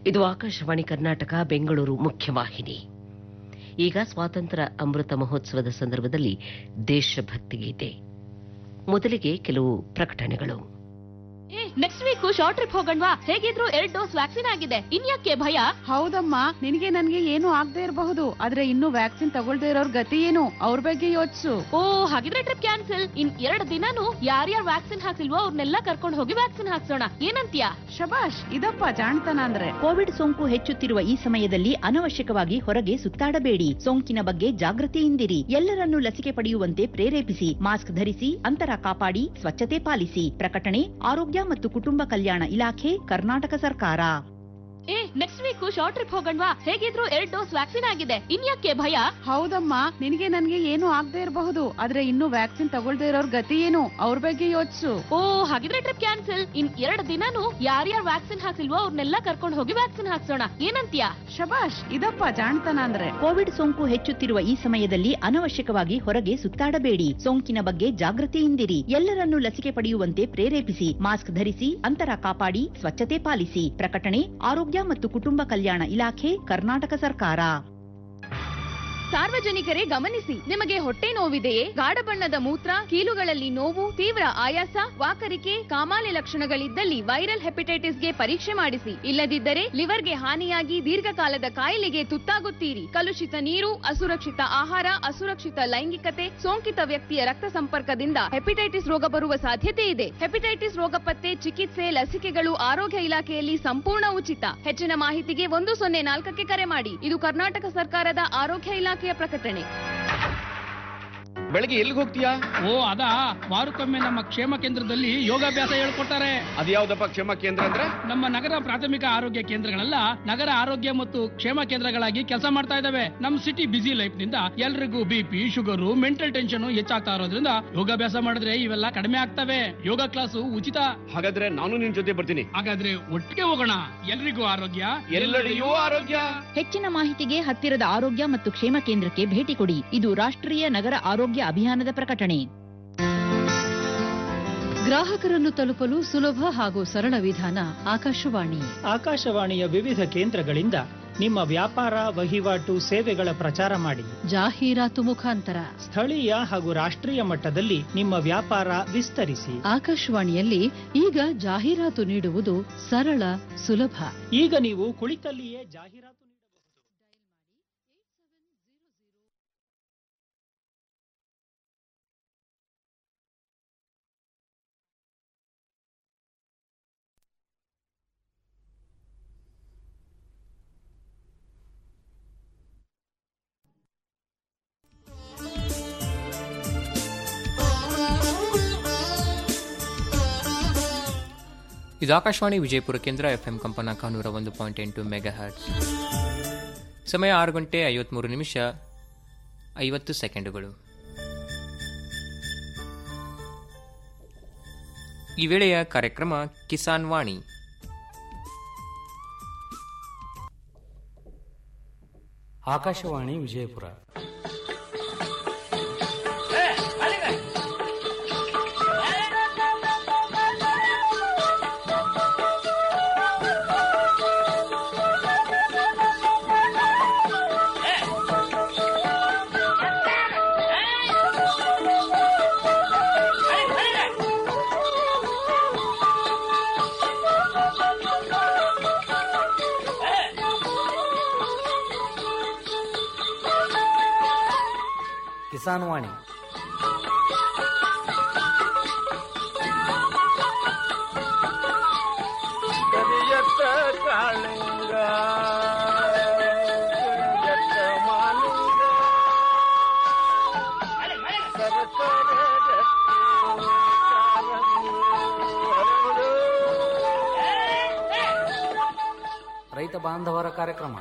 ಇದು ಆಕಾಶವಾಣಿ ಕರ್ನಾಟಕ ಬೆಂಗಳೂರು ಮುಖ್ಯವಾಹಿನಿ ಈಗ ಸ್ವಾತಂತ್ರ್ಯ ಅಮೃತ ಮಹೋತ್ಸವದ ಸಂದರ್ಭದಲ್ಲಿ ದೇಶಭಕ್ತಿ ಗೀತೆ ಮೊದಲಿಗೆ ಕೆಲವು ಪ್ರಕಟಣೆಗಳು ನೆಕ್ಸ್ಟ್ ವೀಕ್ ಶಾರ್ಟ್ ಟ್ರಿಪ್ ಹೋಗಣ್ವಾ ಹೇಗಿದ್ರು ಎರಡ್ ಡೋಸ್ ವ್ಯಾಕ್ಸಿನ್ ಆಗಿದೆ ಇನ್ಯಾಕೆ ಭಯ ಹೌದಮ್ಮ ನಿನಗೆ ನನ್ಗೆ ಏನು ಆಗದೆ ಇರಬಹುದು ಆದ್ರೆ ಇನ್ನು ವ್ಯಾಕ್ಸಿನ್ ತಗೊಳ್ದೇ ಇರೋರ್ ಗತಿ ಏನು ಅವ್ರ ಬಗ್ಗೆ ಯೋಚಿಸು ಓ ಹಾಗಿದ್ರೆ ಟ್ರಿಪ್ ಕ್ಯಾನ್ಸಲ್ ಇನ್ ಎರಡ್ ದಿನಾನು ಯಾರ್ಯಾರು ವ್ಯಾಕ್ಸಿನ್ ಹಾಕ್ಸಿಲ್ವೋ ಅವ್ರನ್ನೆಲ್ಲ ಕರ್ಕೊಂಡು ಹೋಗಿ ವ್ಯಾಕ್ಸಿನ್ ಹಾಕ್ಸೋಣ ಏನಂತ್ಯಾ ಶಬಾಷ್ ಇದಪ್ಪ ಜಾಣ್ತನ ಅಂದ್ರೆ ಕೋವಿಡ್ ಸೋಂಕು ಹೆಚ್ಚುತ್ತಿರುವ ಈ ಸಮಯದಲ್ಲಿ ಅನವಶ್ಯಕವಾಗಿ ಹೊರಗೆ ಸುತ್ತಾಡಬೇಡಿ ಸೋಂಕಿನ ಬಗ್ಗೆ ಜಾಗೃತಿಯಿಂದಿರಿ ಎಲ್ಲರನ್ನೂ ಲಸಿಕೆ ಪಡೆಯುವಂತೆ ಪ್ರೇರೇಪಿಸಿ ಮಾಸ್ಕ್ ಧರಿಸಿ ಅಂತರ ಕಾಪಾಡಿ ಸ್ವಚ್ಛತೆ ಪಾಲಿಸಿ ಪ್ರಕಟಣೆ ಆರೋಗ್ಯ ಮತ್ತು ಕುಟುಂಬ ಕಲ್ಯಾಣ ಇಲಾಖೆ ಕರ್ನಾಟಕ ಸರ್ಕಾರ ಏ ನೆಕ್ಸ್ಟ್ ವೀಕ್ ಶಾರ್ಟ್ ಟ್ರಿಪ್ ಹೋಗಣ್ವಾ ಹೇಗಿದ್ರು ಎರಡ್ ಡೋಸ್ ವ್ಯಾಕ್ಸಿನ್ ಆಗಿದೆ ಇನ್ಯಾಕೆ ಭಯ ಹೌದಮ್ಮ ನಿನಗೆ ನನ್ಗೆ ಏನು ಆಗದೆ ಇರಬಹುದು ಆದ್ರೆ ಇನ್ನು ವ್ಯಾಕ್ಸಿನ್ ತಗೊಳ್ದೇ ಇರೋರ್ ಗತಿ ಏನು ಅವ್ರ ಬಗ್ಗೆ ಯೋಚಿಸು ಓ ಹಾಗಿದ್ರೆ ಟ್ರಿಪ್ ಕ್ಯಾನ್ಸಲ್ ಇನ್ ಎರಡ್ ದಿನಾನು ಯಾರ್ಯಾರು ವ್ಯಾಕ್ಸಿನ್ ಹಾಕ್ಸಿಲ್ವೋ ಅವ್ರನ್ನೆಲ್ಲ ಕರ್ಕೊಂಡು ಹೋಗಿ ವ್ಯಾಕ್ಸಿನ್ ಹಾಕ್ಸೋಣ ಏನಂತ್ಯಾ ಶಬಾಷ್ ಇದಪ್ಪ ಜಾಣ್ತನ ಅಂದ್ರೆ ಕೋವಿಡ್ ಸೋಂಕು ಹೆಚ್ಚುತ್ತಿರುವ ಈ ಸಮಯದಲ್ಲಿ ಅನವಶ್ಯಕವಾಗಿ ಹೊರಗೆ ಸುತ್ತಾಡಬೇಡಿ ಸೋಂಕಿನ ಬಗ್ಗೆ ಜಾಗೃತಿಯಿಂದಿರಿ ಎಲ್ಲರನ್ನೂ ಲಸಿಕೆ ಪಡೆಯುವಂತೆ ಪ್ರೇರೇಪಿಸಿ ಮಾಸ್ಕ್ ಧರಿಸಿ ಅಂತರ ಕಾಪಾಡಿ ಸ್ವಚ್ಛತೆ ಪಾಲಿಸಿ ಪ್ರಕಟಣೆ ಆರೋಗ್ಯ ಮತ್ತು ಕುಟುಂಬ ಕಲ್ಯಾಣ ಇಲಾಖೆ ಕರ್ನಾಟಕ ಸರ್ಕಾರ ಸಾರ್ವಜನಿಕರೇ ಗಮನಿಸಿ ನಿಮಗೆ ಹೊಟ್ಟೆ ನೋವಿದೆಯೇ ಗಾಢ ಬಣ್ಣದ ಮೂತ್ರ ಕೀಲುಗಳಲ್ಲಿ ನೋವು ತೀವ್ರ ಆಯಾಸ ವಾಕರಿಕೆ ಕಾಮಾಲೆ ಲಕ್ಷಣಗಳಿದ್ದಲ್ಲಿ ವೈರಲ್ ಹೆಪಟೈಟಿಸ್ಗೆ ಪರೀಕ್ಷೆ ಮಾಡಿಸಿ ಇಲ್ಲದಿದ್ದರೆ ಲಿವರ್ಗೆ ಹಾನಿಯಾಗಿ ದೀರ್ಘಕಾಲದ ಕಾಯಿಲೆಗೆ ತುತ್ತಾಗುತ್ತೀರಿ ಕಲುಷಿತ ನೀರು ಅಸುರಕ್ಷಿತ ಆಹಾರ ಅಸುರಕ್ಷಿತ ಲೈಂಗಿಕತೆ ಸೋಂಕಿತ ವ್ಯಕ್ತಿಯ ರಕ್ತ ಸಂಪರ್ಕದಿಂದ ಹೆಪಟೈಟಿಸ್ ರೋಗ ಬರುವ ಸಾಧ್ಯತೆ ಇದೆ ಹೆಪಟೈಟಿಸ್ ರೋಗ ಪತ್ತೆ ಚಿಕಿತ್ಸೆ ಲಸಿಕೆಗಳು ಆರೋಗ್ಯ ಇಲಾಖೆಯಲ್ಲಿ ಸಂಪೂರ್ಣ ಉಚಿತ ಹೆಚ್ಚಿನ ಮಾಹಿತಿಗೆ ಒಂದು ಸೊನ್ನೆ ನಾಲ್ಕಕ್ಕೆ ಕರೆ ಮಾಡಿ ಇದು ಕರ್ನಾಟಕ ಸರ್ಕಾರದ ಆರೋಗ್ಯ ಇಲಾಖೆಯ ಪ್ರಕಟಣೆ ಬೆಳಗ್ಗೆ ಎಲ್ಲಿಗೆ ಹೋಗ್ತೀಯಾ ಓ ಅದಾ ವಾರಕ್ಕೊಮ್ಮೆ ನಮ್ಮ ಕ್ಷೇಮ ಕೇಂದ್ರದಲ್ಲಿ ಯೋಗಾಭ್ಯಾಸ ಹೇಳ್ಕೊಡ್ತಾರೆ ಅದ್ಯಾವ್ದಪ್ಪ ಕ್ಷೇಮ ಕೇಂದ್ರ ಅಂದ್ರೆ ನಮ್ಮ ನಗರ ಪ್ರಾಥಮಿಕ ಆರೋಗ್ಯ ಕೇಂದ್ರಗಳೆಲ್ಲ ನಗರ ಆರೋಗ್ಯ ಮತ್ತು ಕ್ಷೇಮ ಕೇಂದ್ರಗಳಾಗಿ ಕೆಲಸ ಮಾಡ್ತಾ ಇದಾವೆ ನಮ್ ಸಿಟಿ ಬಿಸಿ ಲೈಫ್ ನಿಂದ ಎಲ್ರಿಗೂ ಬಿಪಿ ಶುಗರು ಮೆಂಟಲ್ ಟೆನ್ಷನ್ ಹೆಚ್ಚಾಗ್ತಾ ಇರೋದ್ರಿಂದ ಯೋಗಾಭ್ಯಾಸ ಮಾಡಿದ್ರೆ ಇವೆಲ್ಲ ಕಡಿಮೆ ಆಗ್ತವೆ ಯೋಗ ಕ್ಲಾಸು ಉಚಿತ ಹಾಗಾದ್ರೆ ನಾನು ನಿನ್ ಜೊತೆ ಬರ್ತೀನಿ ಹಾಗಾದ್ರೆ ಒಟ್ಟಿಗೆ ಹೋಗೋಣ ಎಲ್ರಿಗೂ ಆರೋಗ್ಯ ಎಲ್ಲೆಡೆಯೂ ಆರೋಗ್ಯ ಹೆಚ್ಚಿನ ಮಾಹಿತಿಗೆ ಹತ್ತಿರದ ಆರೋಗ್ಯ ಮತ್ತು ಕ್ಷೇಮ ಕೇಂದ್ರಕ್ಕೆ ಭೇಟಿ ಕೊಡಿ ಇದು ರಾಷ್ಟ್ರೀಯ ನಗರ ಆರೋಗ್ಯ ಅಭಿಯಾನದ ಪ್ರಕಟಣೆ ಗ್ರಾಹಕರನ್ನು ತಲುಪಲು ಸುಲಭ ಹಾಗೂ ಸರಳ ವಿಧಾನ ಆಕಾಶವಾಣಿ ಆಕಾಶವಾಣಿಯ ವಿವಿಧ ಕೇಂದ್ರಗಳಿಂದ ನಿಮ್ಮ ವ್ಯಾಪಾರ ವಹಿವಾಟು ಸೇವೆಗಳ ಪ್ರಚಾರ ಮಾಡಿ ಜಾಹೀರಾತು ಮುಖಾಂತರ ಸ್ಥಳೀಯ ಹಾಗೂ ರಾಷ್ಟ್ರೀಯ ಮಟ್ಟದಲ್ಲಿ ನಿಮ್ಮ ವ್ಯಾಪಾರ ವಿಸ್ತರಿಸಿ ಆಕಾಶವಾಣಿಯಲ್ಲಿ ಈಗ ಜಾಹೀರಾತು ನೀಡುವುದು ಸರಳ ಸುಲಭ ಈಗ ನೀವು ಕುಳಿತಲ್ಲಿಯೇ ಜಾಹೀರಾತು ಇದು ಆಕಾಶವಾಣಿ ವಿಜಯಪುರ ಕೇಂದ್ರ ಎಫ್ಎಂ ಕಂಪನಾಂಕ ನೂರ ಒಂದು ಪಾಯಿಂಟ್ ಎಂಟು ಮೆಗಾ ಹರ್ಟ್ಸ್ ಸಮಯ ಆರು ಗಂಟೆ ಐವತ್ಮೂರು ನಿಮಿಷ ಐವತ್ತು ಸೆಕೆಂಡುಗಳು ಈ ವೇಳೆಯ ಕಾರ್ಯಕ್ರಮ ಕಿಸಾನ್ ವಾಣಿ ಆಕಾಶವಾಣಿ ವಿಜಯಪುರ ಕಿಸಾನ್ ವಾಣಿ ಕರಿಯತ್ತ ಕಾಳಿಂಗ ಕರಿಯತ್ತ ಮಾಲಿಂಗ ಸರಸರ ರಕ್ತಿ ಕಾರಂಗಿ ಹರಡು. ರೈತ ಬಾಂಧವರ ಕಾರ್ಯಕ್ರಮ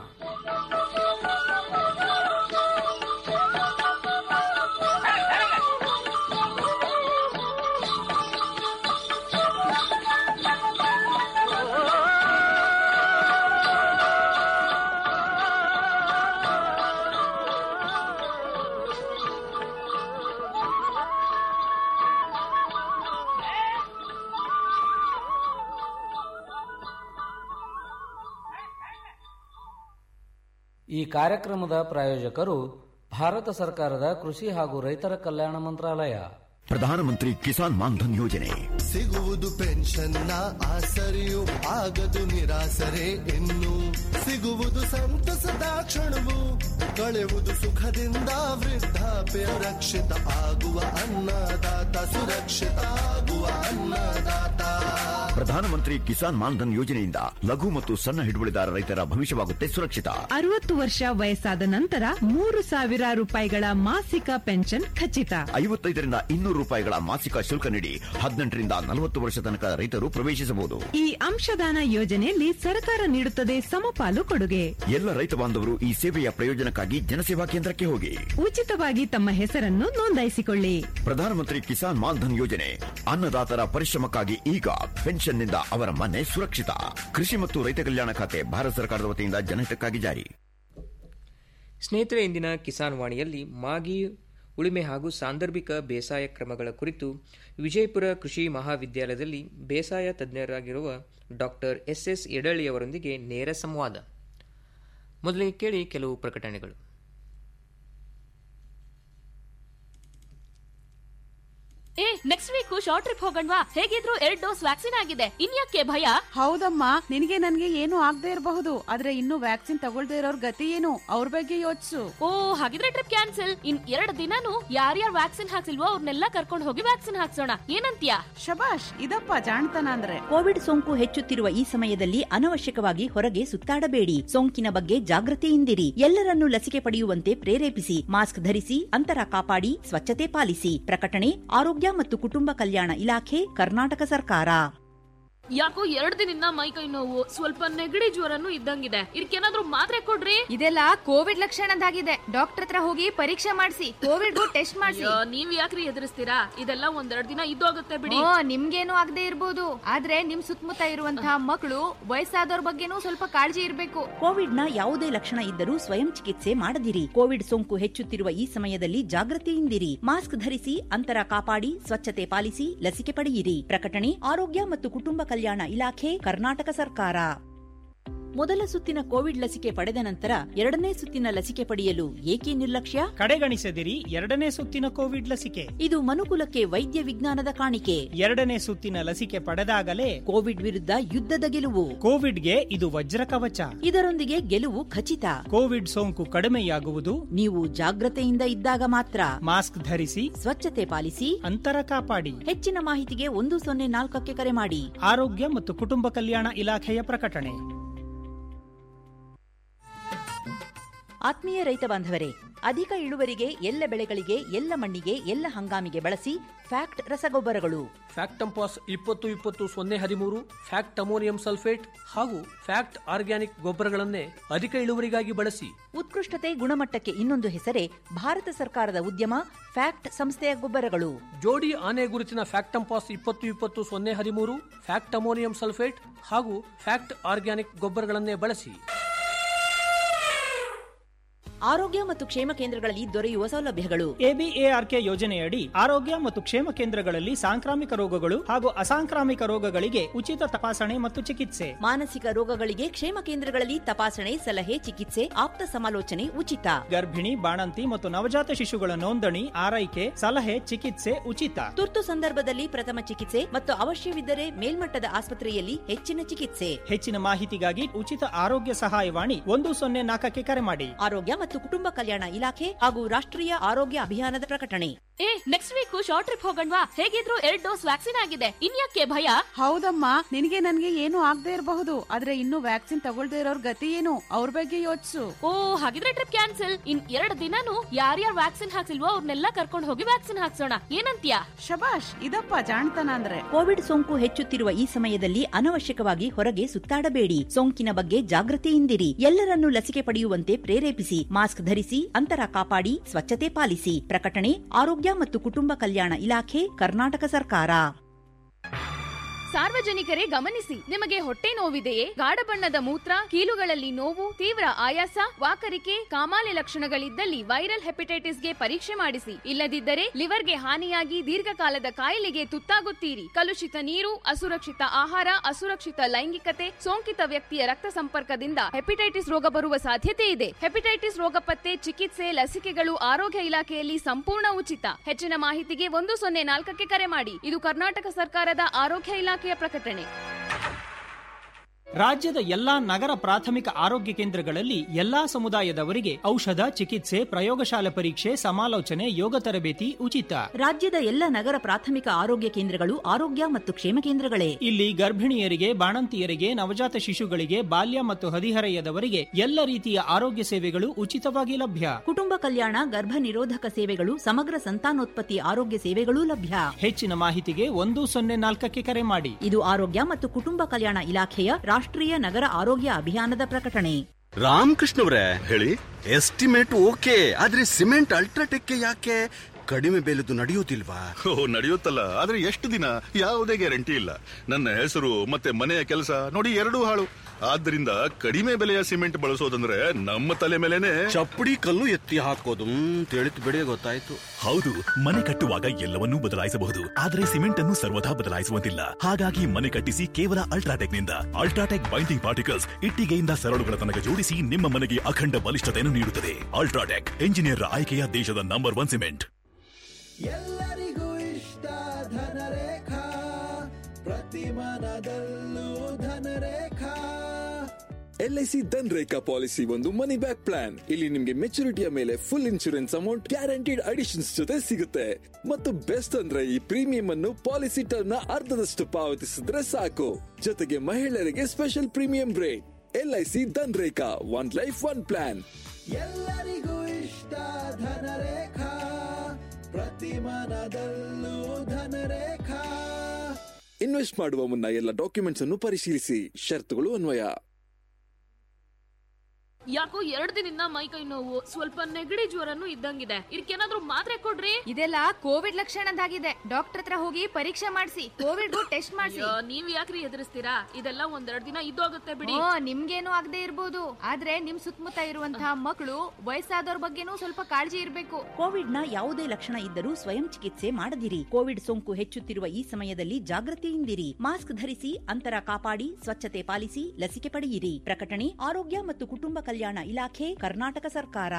ಈ ಕಾರ್ಯಕ್ರಮದ ಪ್ರಾಯೋಜಕರು ಭಾರತ ಸರ್ಕಾರದ ಕೃಷಿ ಹಾಗೂ ರೈತರ ಕಲ್ಯಾಣ ಮಂತ್ರಾಲಯ ಪ್ರಧಾನಮಂತ್ರಿ ಕಿಸಾನ್ ಮಾನ್ಧನ್ ಯೋಜನೆ ಸಿಗುವುದು ಪೆನ್ಷನ್ನ ಆಸರೆಯು ಆಗದು ನಿರಾಸರೆ ಇನ್ನು ಸಿಗುವುದು ಸಂತಸದ ಕ್ಷಣವು ಕಳೆಯುವುದು ಸುಖದಿಂದ ವೃದ್ಧಾಪ್ಯ ರಕ್ಷಿತ ಆಗುವ ಅನ್ನದಾತ ಸುರಕ್ಷಿತ ಆಗುವ ಅನ್ನದಾತ ಪ್ರಧಾನಮಂತ್ರಿ ಕಿಸಾನ್ ಮಾನ್ಧನ್ ಯೋಜನೆಯಿಂದ ಲಘು ಮತ್ತು ಸಣ್ಣ ಹಿಡುವಳಿದಾರ ರೈತರ ಭವಿಷ್ಯವಾಗುತ್ತೆ ಸುರಕ್ಷಿತ ಅರವತ್ತು ವರ್ಷ ವಯಸ್ಸಾದ ನಂತರ ಮೂರು ಸಾವಿರ ರೂಪಾಯಿಗಳ ಮಾಸಿಕ ಪೆನ್ಷನ್ ಖಚಿತ ಐವತ್ತೈದರಿಂದ ಇನ್ನೂರು ರೂಪಾಯಿಗಳ ಮಾಸಿಕ ಶುಲ್ಕ ನೀಡಿ ಹದಿನೆಂಟರಿಂದ ನಲವತ್ತು ವರ್ಷ ತನಕ ರೈತರು ಪ್ರವೇಶಿಸಬಹುದು ಈ ಅಂಶದಾನ ಯೋಜನೆಯಲ್ಲಿ ಸರ್ಕಾರ ನೀಡುತ್ತದೆ ಸಮಪಾಲು ಕೊಡುಗೆ ಎಲ್ಲ ರೈತ ಬಾಂಧವರು ಈ ಸೇವೆಯ ಪ್ರಯೋಜನಕ್ಕಾಗಿ ಜನಸೇವಾ ಕೇಂದ್ರಕ್ಕೆ ಹೋಗಿ ಉಚಿತವಾಗಿ ತಮ್ಮ ಹೆಸರನ್ನು ನೋಂದಾಯಿಸಿಕೊಳ್ಳಿ ಪ್ರಧಾನಮಂತ್ರಿ ಕಿಸಾನ್ ಮಾನ್ಧನ್ ಯೋಜನೆ ಅನ್ನದಾತರ ಪರಿಶ್ರಮಕ್ಕಾಗಿ ಈಗ ಪೆನ್ಷನ್ನಿಂದ ಅವರ ಮನೆ ಸುರಕ್ಷಿತ ಕೃಷಿ ಮತ್ತು ರೈತ ಕಲ್ಯಾಣ ಖಾತೆ ಭಾರತ ಸರ್ಕಾರದ ವತಿಯಿಂದ ಜನಹಿತಕ್ಕಾಗಿ ಜಾರಿ ಸ್ನೇಹಿತರೆ ಇಂದಿನ ಕಿಸಾನ್ ವಾಣಿಯಲ್ಲಿ ಮಾಗಿ ಉಳುಮೆ ಹಾಗೂ ಸಾಂದರ್ಭಿಕ ಬೇಸಾಯ ಕ್ರಮಗಳ ಕುರಿತು ವಿಜಯಪುರ ಕೃಷಿ ಮಹಾವಿದ್ಯಾಲಯದಲ್ಲಿ ಬೇಸಾಯ ತಜ್ಞರಾಗಿರುವ ಡಾಕ್ಟರ್ ಎಸ್ ಎಸ್ ಎಡಳಿಯವರೊಂದಿಗೆ ನೇರ ಸಂವಾದ ಮೊದಲಿಗೆ ಕೇಳಿ ಕೆಲವು ಪ್ರಕಟಣೆಗಳು ಏ ನೆಕ್ಸ್ಟ್ ವೀಕ್ ಶಾರ್ಟ್ ಟ್ರಿಪ್ ಹೋಗಣ್ವಾ ಹೇಗಿದ್ರು ಎರಡ್ ಡೋಸ್ ವ್ಯಾಕ್ಸಿನ್ ಆಗಿದೆ ಇನ್ಯಾಕೆ ಭಯ ಹೌದಮ್ಮ ನಿನಗೆ ನನ್ಗೆ ಏನು ಆಗದೆ ಇರಬಹುದು ಆದ್ರೆ ಇನ್ನು ವ್ಯಾಕ್ಸಿನ್ ತಗೊಳ್ದೇ ಇರೋರ್ ಗತಿ ಏನು ಅವ್ರ ಬಗ್ಗೆ ಯೋಚಿಸು ಓ ಹಾಗಿದ್ರೆ ಟ್ರಿಪ್ ಕ್ಯಾನ್ಸಲ್ ಇನ್ ಎರಡ್ ದಿನಾನು ಯಾರ್ಯಾರು ವ್ಯಾಕ್ಸಿನ್ ಹಾಕ್ಸಿಲ್ವೋ ಅವ್ರನ್ನೆಲ್ಲ ಕರ್ಕೊಂಡು ಹೋಗಿ ವ್ಯಾಕ್ಸಿನ್ ಹಾಕ್ಸೋಣ ಏನಂತ್ಯಾ ಶಬಾಷ್ ಇದಪ್ಪ ಜಾಣತನ ಅಂದ್ರೆ ಕೋವಿಡ್ ಸೋಂಕು ಹೆಚ್ಚುತ್ತಿರುವ ಈ ಸಮಯದಲ್ಲಿ ಅನವಶ್ಯಕವಾಗಿ ಹೊರಗೆ ಸುತ್ತಾಡಬೇಡಿ ಸೋಂಕಿನ ಬಗ್ಗೆ ಜಾಗೃತಿಯಿಂದಿರಿ ಎಲ್ಲರನ್ನೂ ಲಸಿಕೆ ಪಡೆಯುವಂತೆ ಪ್ರೇರೇಪಿಸಿ ಮಾಸ್ಕ್ ಧರಿಸಿ ಅಂತರ ಕಾಪಾಡಿ ಸ್ವಚ್ಛತೆ ಪಾಲಿಸಿ ಪ್ರಕಟಣೆ ಆರೋಗ್ಯ ಮತ್ತು ಕುಟುಂಬ ಕಲ್ಯಾಣ ಇಲಾಖೆ ಕರ್ನಾಟಕ ಸರ್ಕಾರ ಯಾಕೋ ಎರಡ್ ದಿನದಿಂದ ಮೈ ಕೈ ನೋವು ಸ್ವಲ್ಪ ನೆಗಡಿ ಜ್ವರನು ಇದ್ದಂಗಿದೆ ಇದಕ್ಕೇನಾದ್ರೂ ಮಾತ್ರೆ ಕೊಡ್ರಿ ಇದೆಲ್ಲ ಕೋವಿಡ್ ಲಕ್ಷಣದಾಗಿದೆ ಡಾಕ್ಟರ್ ಹತ್ರ ಹೋಗಿ ಪರೀಕ್ಷೆ ಮಾಡಿಸಿ ಕೋವಿಡ್ ಟೆಸ್ಟ್ ಮಾಡಿಸಿ ಅಯ್ಯೋ, ನೀವ್ ಯಾಕ್ರಿ ಎದುರಿಸ್ತೀರಾ ಇದೆಲ್ಲ ಒಂದೆರಡ್ ದಿನ ಇದ್ದೋಗುತ್ತೆ ಬಿಡಿ ಓ ನಿಮ್ಗೇನು ಆಗದೆ ಇರ್ಬೋದು ಆದ್ರೆ ನಿಮ್ ಸುತ್ತಮುತ್ತ ಇರುವಂತಹ ಮಕ್ಕಳು ವಯಸ್ಸಾದವ್ರ ಬಗ್ಗೆನೂ ಸ್ವಲ್ಪ ಕಾಳಜಿ ಇರ್ಬೇಕು ಕೋವಿಡ್ನ ಯಾವುದೇ ಲಕ್ಷಣ ಇದ್ದರೂ ಸ್ವಯಂ ಚಿಕಿತ್ಸೆ ಮಾಡದಿರಿ ಕೋವಿಡ್ ಸೋಂಕು ಹೆಚ್ಚುತ್ತಿರುವ ಈ ಸಮಯದಲ್ಲಿ ಜಾಗೃತಿಯಿಂದಿರಿ ಮಾಸ್ಕ್ ಧರಿಸಿ ಅಂತರ ಕಾಪಾಡಿ ಸ್ವಚ್ಛತೆ ಪಾಲಿಸಿ ಲಸಿಕೆ ಪಡೆಯಿರಿ ಪ್ರಕಟಣೆ ಆರೋಗ್ಯ ಮತ್ತು ಕುಟುಂಬ ಕಲ್ಯಾಣ ಇಲಾಖೆ ಕರ್ನಾಟಕ ಸರ್ಕಾರ ಮೊದಲ ಸುತ್ತಿನ ಕೋವಿಡ್ ಲಸಿಕೆ ಪಡೆದ ನಂತರ ಎರಡನೇ ಸುತ್ತಿನ ಲಸಿಕೆ ಪಡೆಯಲು ಏಕೆ ನಿರ್ಲಕ್ಷ್ಯ ಕಡೆಗಣಿಸದಿರಿ ಎರಡನೇ ಸುತ್ತಿನ ಕೋವಿಡ್ ಲಸಿಕೆ ಇದು ಮನುಕುಲಕ್ಕೆ ವೈದ್ಯ ವಿಜ್ಞಾನದ ಕಾಣಿಕೆ ಎರಡನೇ ಸುತ್ತಿನ ಲಸಿಕೆ ಪಡೆದಾಗಲೇ ಕೋವಿಡ್ ವಿರುದ್ಧ ಯುದ್ಧದ ಗೆಲುವು ಕೋವಿಡ್ಗೆ ಇದು ವಜ್ರ ಕವಚ ಇದರೊಂದಿಗೆ ಗೆಲುವು ಖಚಿತ ಕೋವಿಡ್ ಸೋಂಕು ಕಡಿಮೆಯಾಗುವುದು ನೀವು ಜಾಗ್ರತೆಯಿಂದ ಇದ್ದಾಗ ಮಾತ್ರ ಮಾಸ್ಕ್ ಧರಿಸಿ ಸ್ವಚ್ಛತೆ ಪಾಲಿಸಿ ಅಂತರ ಕಾಪಾಡಿ ಹೆಚ್ಚಿನ ಮಾಹಿತಿಗೆ ಒಂದು ಸೊನ್ನೆ ನಾಲ್ಕಕ್ಕೆ ಕರೆ ಮಾಡಿ ಆರೋಗ್ಯ ಮತ್ತು ಕುಟುಂಬ ಕಲ್ಯಾಣ ಇಲಾಖೆಯ ಪ್ರಕಟಣೆ ಆತ್ಮೀಯ ರೈತ ಬಾಂಧವರೇ ಅಧಿಕ ಇಳುವರಿಗೆ ಎಲ್ಲ ಬೆಳೆಗಳಿಗೆ ಎಲ್ಲ ಮಣ್ಣಿಗೆ ಎಲ್ಲ ಹಂಗಾಮಿಗೆ ಬಳಸಿ ಫ್ಯಾಕ್ಟ್ ರಸಗೊಬ್ಬರಗಳು ಫ್ಯಾಕ್ಟಂಪಾಸ್ ಇಪ್ಪತ್ತು ಇಪ್ಪತ್ತು ಸೊನ್ನೆ ಹದಿಮೂರು ಫ್ಯಾಕ್ಟ್ ಅಮೋನಿಯಂ ಸಲ್ಫೇಟ್ ಹಾಗೂ ಫ್ಯಾಕ್ಟ್ ಆರ್ಗ್ಯಾನಿಕ್ ಗೊಬ್ಬರಗಳನ್ನೇ ಅಧಿಕ ಇಳುವರಿಗಾಗಿ ಬಳಸಿ ಉತ್ಕೃಷ್ಟತೆ ಗುಣಮಟ್ಟಕ್ಕೆ ಇನ್ನೊಂದು ಹೆಸರೇ ಭಾರತ ಸರ್ಕಾರದ ಉದ್ಯಮ ಫ್ಯಾಕ್ಟ್ ಸಂಸ್ಥೆಯ ಗೊಬ್ಬರಗಳು ಜೋಡಿ ಆನೆ ಗುರುತಿನ ಫ್ಯಾಕ್ಟಂಪಾಸ್ ಇಪ್ಪತ್ತು ಇಪ್ಪತ್ತು ಸೊನ್ನೆ ಹದಿಮೂರು ಫ್ಯಾಕ್ಟ್ ಅಮೋನಿಯಂ ಸಲ್ಫೇಟ್ ಹಾಗೂ ಫ್ಯಾಕ್ಟ್ ಆರ್ಗ್ಯಾನಿಕ್ ಗೊಬ್ಬರಗಳನ್ನೇ ಬಳಸಿ ಆರೋಗ್ಯ ಮತ್ತು ಕ್ಷೇಮ ಕೇಂದ್ರಗಳಲ್ಲಿ ದೊರೆಯುವ ಸೌಲಭ್ಯಗಳು ಎಬಿಎಆರ್ಕೆ ಯೋಜನೆಯಡಿ ಆರೋಗ್ಯ ಮತ್ತು ಕ್ಷೇಮ ಕೇಂದ್ರಗಳಲ್ಲಿ ಸಾಂಕ್ರಾಮಿಕ ರೋಗಗಳು ಹಾಗೂ ಅಸಾಂಕ್ರಾಮಿಕ ರೋಗಗಳಿಗೆ ಉಚಿತ ತಪಾಸಣೆ ಮತ್ತು ಚಿಕಿತ್ಸೆ ಮಾನಸಿಕ ರೋಗಗಳಿಗೆ ಕ್ಷೇಮ ಕೇಂದ್ರಗಳಲ್ಲಿ ತಪಾಸಣೆ ಸಲಹೆ ಚಿಕಿತ್ಸೆ ಆಪ್ತ ಸಮಾಲೋಚನೆ ಉಚಿತ ಗರ್ಭಿಣಿ ಬಾಣಂತಿ ಮತ್ತು ನವಜಾತ ಶಿಶುಗಳ ನೋಂದಣಿ ಆರೈಕೆ ಸಲಹೆ ಚಿಕಿತ್ಸೆ ಉಚಿತ ತುರ್ತು ಸಂದರ್ಭದಲ್ಲಿ ಪ್ರಥಮ ಚಿಕಿತ್ಸೆ ಮತ್ತು ಅವಶ್ಯವಿದ್ದರೆ ಮೇಲ್ಮಟ್ಟದ ಆಸ್ಪತ್ರೆಯಲ್ಲಿ ಹೆಚ್ಚಿನ ಚಿಕಿತ್ಸೆ ಹೆಚ್ಚಿನ ಮಾಹಿತಿಗಾಗಿ ಉಚಿತ ಆರೋಗ್ಯ ಸಹಾಯವಾಣಿ ಒಂದು ಸೊನ್ನೆ ನಾಲ್ಕಕ್ಕೆ ಕರೆ ಮಾಡಿ ಆರೋಗ್ಯ ಮತ್ತು ಕುಟುಂಬ ಕಲ್ಯಾಣ ಇಲಾಖೆ ಹಾಗೂ ರಾಷ್ಟ್ರೀಯ ಆರೋಗ್ಯ ಅಭಿಯಾನದ ಪ್ರಕಟಣೆ ಏ ನೆಕ್ಸ್ಟ್ ವೀಕ್ ಶಾರ್ಟ್ ಟ್ರಿಪ್ ಹೋಗಣ್ವಾ ಹೇಗಿದ್ರು ಎರಡ್ ಡೋಸ್ ವ್ಯಾಕ್ಸಿನ್ ಆಗಿದೆ ಇನ್ಯಾಕೆ ಭಯ ಹೌದಮ್ಮ ನಿನಗೆ ನನ್ಗೆ ಏನು ಆಗದೆ ಇರಬಹುದು ಆದ್ರೆ ಇನ್ನು ವ್ಯಾಕ್ಸಿನ್ ತಗೊಳ್ದೇ ಇರೋರ್ ಗತಿ ಏನು ಅವ್ರ ಬಗ್ಗೆ ಯೋಚಿಸು ಓ ಹಾಗಿದ್ರೆ ಟ್ರಿಪ್ ಕ್ಯಾನ್ಸಲ್ ಇನ್ ಎರಡ್ ದಿನಾನು ಯಾರ್ಯಾರು ವ್ಯಾಕ್ಸಿನ್ ಹಾಕ್ಸಿಲ್ವೋ ಅವ್ರನ್ನೆಲ್ಲ ಕರ್ಕೊಂಡು ಹೋಗಿ ವ್ಯಾಕ್ಸಿನ್ ಹಾಕ್ಸೋಣ ಏನಂತ್ಯಾ ಶಬಾಷ್ ಇದಪ್ಪ ಜಾಣತನ ಅಂದ್ರೆ ಕೋವಿಡ್ ಸೋಂಕು ಹೆಚ್ಚುತ್ತಿರುವ ಈ ಸಮಯದಲ್ಲಿ ಅನವಶ್ಯಕವಾಗಿ ಹೊರಗೆ ಸುತ್ತಾಡಬೇಡಿ ಸೋಂಕಿನ ಬಗ್ಗೆ ಜಾಗೃತಿಯಿಂದಿರಿ ಎಲ್ಲರನ್ನೂ ಲಸಿಕೆ ಪಡೆಯುವಂತೆ ಪ್ರೇರೇಪಿಸಿ ಮಾಸ್ಕ್ ಧರಿಸಿ ಅಂತರ ಕಾಪಾಡಿ ಸ್ವಚ್ಛತೆ ಪಾಲಿಸಿ ಪ್ರಕಟಣೆ ಆರೋಗ್ಯ ಮತ್ತು ಕುಟುಂಬ ಕಲ್ಯಾಣ ಇಲಾಖೆ ಕರ್ನಾಟಕ ಸರ್ಕಾರ ಸಾರ್ವಜನಿಕರೇ ಗಮನಿಸಿ ನಿಮಗೆ ಹೊಟ್ಟೆ ನೋವಿದೆಯೇ ಗಾಢ ಬಣ್ಣದ ಮೂತ್ರ ಕೀಲುಗಳಲ್ಲಿ ನೋವು ತೀವ್ರ ಆಯಾಸ ವಾಕರಿಕೆ ಕಾಮಾಲೆ ಲಕ್ಷಣಗಳಿದ್ದಲ್ಲಿ ವೈರಲ್ ಹೆಪಟೈಟಿಸ್ಗೆ ಪರೀಕ್ಷೆ ಮಾಡಿಸಿ ಇಲ್ಲದಿದ್ದರೆ ಲಿವರ್ಗೆ ಹಾನಿಯಾಗಿ ದೀರ್ಘಕಾಲದ ಕಾಯಿಲೆಗೆ ತುತ್ತಾಗುತ್ತೀರಿ ಕಲುಷಿತ ನೀರು ಅಸುರಕ್ಷಿತ ಆಹಾರ ಅಸುರಕ್ಷಿತ ಲೈಂಗಿಕತೆ ಸೋಂಕಿತ ವ್ಯಕ್ತಿಯ ರಕ್ತ ಸಂಪರ್ಕದಿಂದ ಹೆಪಟೈಟಿಸ್ ರೋಗ ಬರುವ ಸಾಧ್ಯತೆ ಇದೆ ಹೆಪಟೈಟಿಸ್ ರೋಗ ಪತ್ತೆ ಚಿಕಿತ್ಸೆ ಲಸಿಕೆಗಳು ಆರೋಗ್ಯ ಇಲಾಖೆಯಲ್ಲಿ ಸಂಪೂರ್ಣ ಉಚಿತ ಹೆಚ್ಚಿನ ಮಾಹಿತಿಗೆ ಒಂದು ಸೊನ್ನೆ ನಾಲ್ಕಕ್ಕೆ ಕರೆ ಮಾಡಿ ಇದು ಕರ್ನಾಟಕ ಸರ್ಕಾರದ ಆರೋಗ್ಯ ಇಲಾಖೆಯ ಪ್ರಕಟಣೆ ರಾಜ್ಯದ ಎಲ್ಲಾ ನಗರ ಪ್ರಾಥಮಿಕ ಆರೋಗ್ಯ ಕೇಂದ್ರಗಳಲ್ಲಿ ಎಲ್ಲಾ ಸಮುದಾಯದವರಿಗೆ ಔಷಧ ಚಿಕಿತ್ಸೆ ಪ್ರಯೋಗಶಾಲೆ ಪರೀಕ್ಷೆ ಸಮಾಲೋಚನೆ ಯೋಗ ತರಬೇತಿ ಉಚಿತ ರಾಜ್ಯದ ಎಲ್ಲ ನಗರ ಪ್ರಾಥಮಿಕ ಆರೋಗ್ಯ ಕೇಂದ್ರಗಳು ಆರೋಗ್ಯ ಮತ್ತು ಕ್ಷೇಮ ಕೇಂದ್ರಗಳೇ ಇಲ್ಲಿ ಗರ್ಭಿಣಿಯರಿಗೆ ಬಾಣಂತಿಯರಿಗೆ ನವಜಾತ ಶಿಶುಗಳಿಗೆ ಬಾಲ್ಯ ಮತ್ತು ಹದಿಹರೆಯದವರಿಗೆ ಎಲ್ಲ ರೀತಿಯ ಆರೋಗ್ಯ ಸೇವೆಗಳು ಉಚಿತವಾಗಿ ಲಭ್ಯ ಕುಟುಂಬ ಕಲ್ಯಾಣ ಗರ್ಭ ನಿರೋಧಕ ಸೇವೆಗಳು ಸಮಗ್ರ ಸಂತಾನೋತ್ಪತ್ತಿ ಆರೋಗ್ಯ ಸೇವೆಗಳೂ ಲಭ್ಯ ಹೆಚ್ಚಿನ ಮಾಹಿತಿಗೆ ಒಂದು ಸೊನ್ನೆ ನಾಲ್ಕಕ್ಕೆ ಕರೆ ಮಾಡಿ ಇದು ಆರೋಗ್ಯ ಮತ್ತು ಕುಟುಂಬ ಕಲ್ಯಾಣ ಇಲಾಖೆಯ ರಾಷ್ಟ್ರೀಯ ನಗರ ಆರೋಗ್ಯ ಅಭಿಯಾನದ ಪ್ರಕಟಣೆ ರಾಮಕೃಷ್ಣವ್ರೆ ಹೇಳಿ ಎಸ್ಟಿಮೇಟ್ ಓಕೆ ಆದ್ರೆ ಸಿಮೆಂಟ್ ಅಲ್ಟ್ರಾಟೆಕ್ ಯಾಕೆ ಕಡಿಮೆ ಬೆಲೆದು ನಡೆಯುವುದಿಲ್ವಾ ಓ ನಡೆಯುತ್ತಲ್ಲ ಆದ್ರೆ ಎಷ್ಟು ದಿನ ಯಾವುದೇ ಗ್ಯಾರಂಟಿ ಇಲ್ಲ ನನ್ನ ಹೆಸರು ಮತ್ತೆ ಮನೆಯ ಕೆಲಸ ನೋಡಿ ಎರಡೂ ಹಾಳು ಆದ್ರಿಂದ ಕಡಿಮೆ ಬೆಲೆಯ ಸಿಮೆಂಟ್ ಬಳಸೋದಂದ್ರೆ ನಮ್ಮ ತಲೆ ಮೇಲೆನೆ ಚಪ್ಪಡಿ ಕಲ್ಲು ಎತ್ತಿ ಹಾಕೋದು ತಿಳಿತು ಬಿಡಿ ಗೊತ್ತಾಯ್ತು ಹೌದು ಮನೆ ಕಟ್ಟುವಾಗ ಎಲ್ಲವನ್ನೂ ಬದಲಾಯಿಸಬಹುದು ಆದರೆ ಸಿಮೆಂಟ್ ಅನ್ನು ಸರ್ವದಾ ಬದಲಾಯಿಸುವಂತಿಲ್ಲ ಹಾಗಾಗಿ ಮನೆ ಕಟ್ಟಿಸಿ ಕೇವಲ ಅಲ್ಟ್ರಾಟೆಕ್ ನಿಂದ ಅಲ್ಟ್ರಾಟೆಕ್ ಬೈಂಡಿಂಗ್ ಪಾರ್ಟಿಕಲ್ಸ್ ಇಟ್ಟಿಗೆಯಿಂದ ಸರಳುಗಳ ತನಕ ಜೋಡಿಸಿ ನಿಮ್ಮ ಮನೆಗೆ ಅಖಂಡ ಬಲಿಷ್ಠತೆಯನ್ನು ನೀಡುತ್ತದೆ ಅಲ್ಟ್ರಾಟೆಕ್ ಎಂಜಿನಿಯರ್ ಆಯ್ಕೆಯ ದೇಶದ ನಂಬರ್ ಒನ್ ಸಿಮೆಂಟ್ ಎಲ್ಲರಿಗೂ ಇಷ್ಟ ಧನರೇಖಾ ಪ್ರತಿ ಮನದಲ್ಲೂ ಧನರೇಖಾ ಎಲ್ಐಸಿ ಧನ್ ರೇಖಾ ಪಾಲಿಸಿ ಒಂದು ಮನಿ ಬ್ಯಾಕ್ ಪ್ಲಾನ್ ಇಲ್ಲಿ ನಿಮ್ಗೆ ಮೆಚುರಿಟಿಯ ಮೇಲೆ full insurance amount guaranteed additions ಜೊತೆ ಸಿಗುತ್ತೆ ಮತ್ತು ಬೆಸ್ಟ್ ಅಂದ್ರೆ ಈ ಪ್ರೀಮಿಯಂ ಅನ್ನು ಪಾಲಿಸಿ ಟರ್ಮ್ ನ ಅರ್ಧದಷ್ಟು ಪಾವತಿಸಿದ್ರೆ ಸಾಕು ಜೊತೆಗೆ ಮಹಿಳೆಯರಿಗೆ special premium rate LIC Dhan Rekha one life one plan ಎಲ್ಲರಿಗೂ ಇಷ್ಟ ಧನರೇಖಾ ಪ್ರತಿ ಮನದಲ್ಲೂ ಧನರೇಖಾ ಇನ್ವೆಸ್ಟ್ ಮಾಡುವ ಮುನ್ನ ಎಲ್ಲ ಡಾಕ್ಯುಮೆಂಟ್ಸ್ ಅನ್ನು ಪರಿಶೀಲಿಸಿ ಷರತ್ತುಗಳು ಅನ್ವಯ ಯಾಕೋ ಎರಡ್ ದಿನದಿಂದ ಮೈ ಕೈ ನೋವು ಸ್ವಲ್ಪ ನೆಗಡಿ ಜ್ವರನು ಇದ್ದಂಗಿದೆ ಇದಕ್ಕೇನಾದ್ರೂ ಮಾತ್ರೆ ಕೊಡ್ರಿ ಇದೆಲ್ಲ ಕೋವಿಡ್ ಲಕ್ಷಣದಾಗಿದೆ ಡಾಕ್ಟರ್ ಹತ್ರ ಹೋಗಿ ಪರೀಕ್ಷೆ ಮಾಡಿಸಿ ಕೋವಿಡ್ ಟೆಸ್ಟ್ ಮಾಡಿಸಿ ಅಯ್ಯೋ, ನೀವ್ ಯಾಕ್ರಿ ಎದುರಿಸ್ತೀರಾ ಇದೆಲ್ಲ ಒಂದೆರಡ್ ದಿನ ಇದ್ದೋಗುತ್ತೆ ಬಿಡಿ ಓ ನಿಮ್ಗೇನು ಆಗದೆ ಇರ್ಬೋದು ಆದ್ರೆ ನಿಮ್ ಸುತ್ತಮುತ್ತ ಇರುವಂತಹ ಮಕ್ಕಳು ವಯಸ್ಸಾದವ್ರ ಬಗ್ಗೆನೂ ಸ್ವಲ್ಪ ಕಾಳಜಿ ಇರ್ಬೇಕು ಕೋವಿಡ್ನ ಯಾವುದೇ ಲಕ್ಷಣ ಇದ್ದರೂ ಸ್ವಯಂ ಚಿಕಿತ್ಸೆ ಮಾಡದಿರಿ ಕೋವಿಡ್ ಸೋಂಕು ಹೆಚ್ಚುತ್ತಿರುವ ಈ ಸಮಯದಲ್ಲಿ ಜಾಗೃತಿಯಿಂದಿರಿ ಮಾಸ್ಕ್ ಧರಿಸಿ ಅಂತರ ಕಾಪಾಡಿ ಸ್ವಚ್ಛತೆ ಪಾಲಿಸಿ ಲಸಿಕೆ ಪಡೆಯಿರಿ ಪ್ರಕಟಣೆ ಆರೋಗ್ಯ ಮತ್ತು ಕುಟುಂಬ ಕಲ್ಯಾಣ ಇಲಾಖೆ ಕರ್ನಾಟಕ ಸರ್ಕಾರ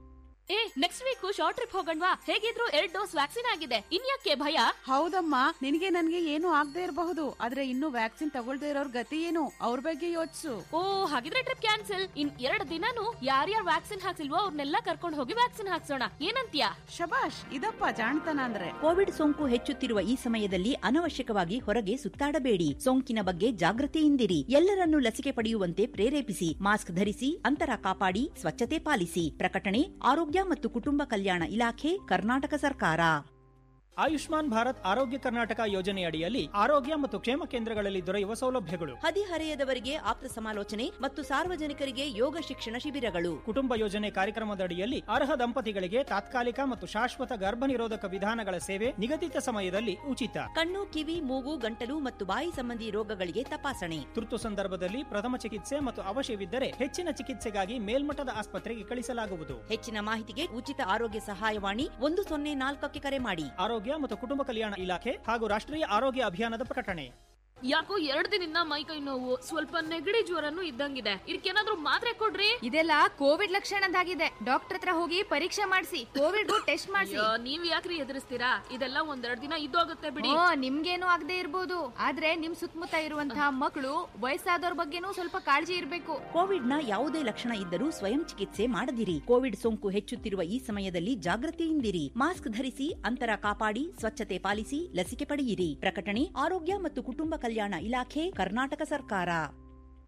ಏ ನೆಕ್ಸ್ಟ್ ವೀಕ್ ಶಾರ್ಟ್ ಟ್ರಿಪ್ ಹೋಗಣ್ವಾ ಹೇಗಿದ್ರು ಎರಡ್ ಡೋಸ್ ವ್ಯಾಕ್ಸಿನ್ ಆಗಿದೆ ಇನ್ಯಾಕೆ ಭಯ ಹೌದಮ್ಮ ನಿನಗೆ ನನ್ಗೆ ಏನು ಆಗದೆ ಇರಬಹುದು ಆದ್ರೆ ಇನ್ನು ವ್ಯಾಕ್ಸಿನ್ ತಗೊಳ್ದೇ ಇರೋರ್ ಗತಿ ಏನು ಅವ್ರ ಬಗ್ಗೆ ಯೋಚಿಸು ಓ ಹಾಗಿದ್ರೆ ಟ್ರಿಪ್ ಕ್ಯಾನ್ಸಲ್ ಇನ್ ಎರಡ್ ದಿನಾನು ಯಾರ್ಯಾರು ವ್ಯಾಕ್ಸಿನ್ ಹಾಕ್ಸಿಲ್ವೋ ಅವ್ರನ್ನೆಲ್ಲ ಕರ್ಕೊಂಡು ಹೋಗಿ ವ್ಯಾಕ್ಸಿನ್ ಹಾಕ್ಸೋಣ ಏನಂತೀಯ ಶಬಾಷ್ ಇದಪ್ಪ ಜಾಣ್ತನ ಅಂದ್ರೆ ಕೋವಿಡ್ ಸೋಂಕು ಹೆಚ್ಚುತ್ತಿರುವ ಈ ಸಮಯದಲ್ಲಿ ಅನವಶ್ಯಕವಾಗಿ ಹೊರಗೆ ಸುತ್ತಾಡಬೇಡಿ ಸೋಂಕಿನ ಬಗ್ಗೆ ಜಾಗೃತಿಯಿಂದಿರಿ ಎಲ್ಲರನ್ನೂ ಲಸಿಕೆ ಪಡೆಯುವಂತೆ ಪ್ರೇರೇಪಿಸಿ ಮಾಸ್ಕ್ ಧರಿಸಿ ಅಂತರ ಕಾಪಾಡಿ ಸ್ವಚ್ಛತೆ ಪಾಲಿಸಿ ಪ್ರಕಟಣೆ ಆರೋಗ್ಯ ಮತ್ತು ಕುಟುಂಬ ಕಲ್ಯಾಣ ಇಲಾಖೆ ಕರ್ನಾಟಕ ಸರ್ಕಾರ ಆಯುಷ್ಮಾನ್ ಭಾರತ್ ಆರೋಗ್ಯ ಕರ್ನಾಟಕ ಯೋಜನೆಯಡಿಯಲ್ಲಿ ಆರೋಗ್ಯ ಮತ್ತು ಕ್ಷೇಮ ಕೇಂದ್ರಗಳಲ್ಲಿ ದೊರೆಯುವ ಸೌಲಭ್ಯಗಳು ಹದಿಹರೆಯದವರಿಗೆ ಆಪ್ತ ಸಮಾಲೋಚನೆ ಮತ್ತು ಸಾರ್ವಜನಿಕರಿಗೆ ಯೋಗ ಶಿಕ್ಷಣ ಶಿಬಿರಗಳು ಕುಟುಂಬ ಯೋಜನೆ ಕಾರ್ಯಕ್ರಮದಡಿಯಲ್ಲಿ ಅರ್ಹ ದಂಪತಿಗಳಿಗೆ ತಾತ್ಕಾಲಿಕ ಮತ್ತು ಶಾಶ್ವತ ಗರ್ಭನಿರೋಧಕ ವಿಧಾನಗಳ ಸೇವೆ ನಿಗದಿತ ಸಮಯದಲ್ಲಿ ಉಚಿತ ಕಣ್ಣು ಕಿವಿ ಮೂಗು ಗಂಟಲು ಮತ್ತು ಬಾಯಿ ಸಂಬಂಧಿ ರೋಗಗಳಿಗೆ ತಪಾಸಣೆ ತುರ್ತು ಸಂದರ್ಭದಲ್ಲಿ ಪ್ರಥಮ ಚಿಕಿತ್ಸೆ ಮತ್ತು ಅವಶ್ಯವಿದ್ದರೆ ಹೆಚ್ಚಿನ ಚಿಕಿತ್ಸೆಗಾಗಿ ಮೇಲ್ಮಟ್ಟದ ಆಸ್ಪತ್ರೆಗೆ ಕಳಿಸಲಾಗುವುದು ಹೆಚ್ಚಿನ ಮಾಹಿತಿಗೆ ಉಚಿತ ಆರೋಗ್ಯ ಸಹಾಯವಾಣಿ ಒಂದು ಸೊನ್ನೆ ನಾಲ್ಕಕ್ಕೆ ಕರೆ ಮಾಡಿ ಆರೋಗ್ಯ ಮತ್ತು ಕುಟುಂಬ ಕಲ್ಯಾಣ ಇಲಾಖೆ ಹಾಗೂ ರಾಷ್ಟ್ರೀಯ ಆರೋಗ್ಯ ಅಭಿಯಾನದ ಪ್ರಕಟಣೆ ಯಾಕೋ ಎರಡ್ ದಿನದಿಂದ ಮೈ ಕೈ ನೋವು ಸ್ವಲ್ಪ ನೆಗಡಿ ಜ್ವರನು ಇದ್ದಂಗಿದೆ ಇದಕ್ಕೇನಾದ್ರೂ ಮಾತ್ರೆ ಕೊಡ್ರಿ ಇದೆಲ್ಲ ಕೋವಿಡ್ ಲಕ್ಷಣದಾಗಿದೆ ಡಾಕ್ಟರ್ ಹತ್ರ ಹೋಗಿ ಪರೀಕ್ಷೆ ಮಾಡಿಸಿ ಕೋವಿಡ್ ಟೆಸ್ಟ್ ಮಾಡಿಸಿ ಅಯ್ಯೋ, ನೀವ್ ಯಾಕ್ರಿ ಎದುರಿಸ್ತೀರಾ ಇದೆಲ್ಲ ಒಂದೆರಡ್ ದಿನ ಇದ್ದೋಗುತ್ತೆ ಬಿಡಿ ಓ ನಿಮ್ಗೇನು ಆಗದೆ ಇರ್ಬೋದು ಆದ್ರೆ ನಿಮ್ ಸುತ್ತಮುತ್ತ ಇರುವಂತಹ ಮಕ್ಕಳು ವಯಸ್ಸಾದವ್ರ ಬಗ್ಗೆನೂ ಸ್ವಲ್ಪ ಕಾಳಜಿ ಇರ್ಬೇಕು ಕೋವಿಡ್ನ ಯಾವುದೇ ಲಕ್ಷಣ ಇದ್ದರೂ ಸ್ವಯಂ ಚಿಕಿತ್ಸೆ ಮಾಡದಿರಿ ಕೋವಿಡ್ ಸೋಂಕು ಹೆಚ್ಚುತ್ತಿರುವ ಈ ಸಮಯದಲ್ಲಿ ಜಾಗೃತಿಯಿಂದಿರಿ ಮಾಸ್ಕ್ ಧರಿಸಿ ಅಂತರ ಕಾಪಾಡಿ ಸ್ವಚ್ಛತೆ ಪಾಲಿಸಿ ಲಸಿಕೆ ಪಡೆಯಿರಿ ಪ್ರಕಟಣೆ ಆರೋಗ್ಯ ಮತ್ತು ಕುಟುಂಬ ಕಲ್ಯಾಣ ಇಲಾಖೆ ಕರ್ನಾಟಕ ಸರ್ಕಾರ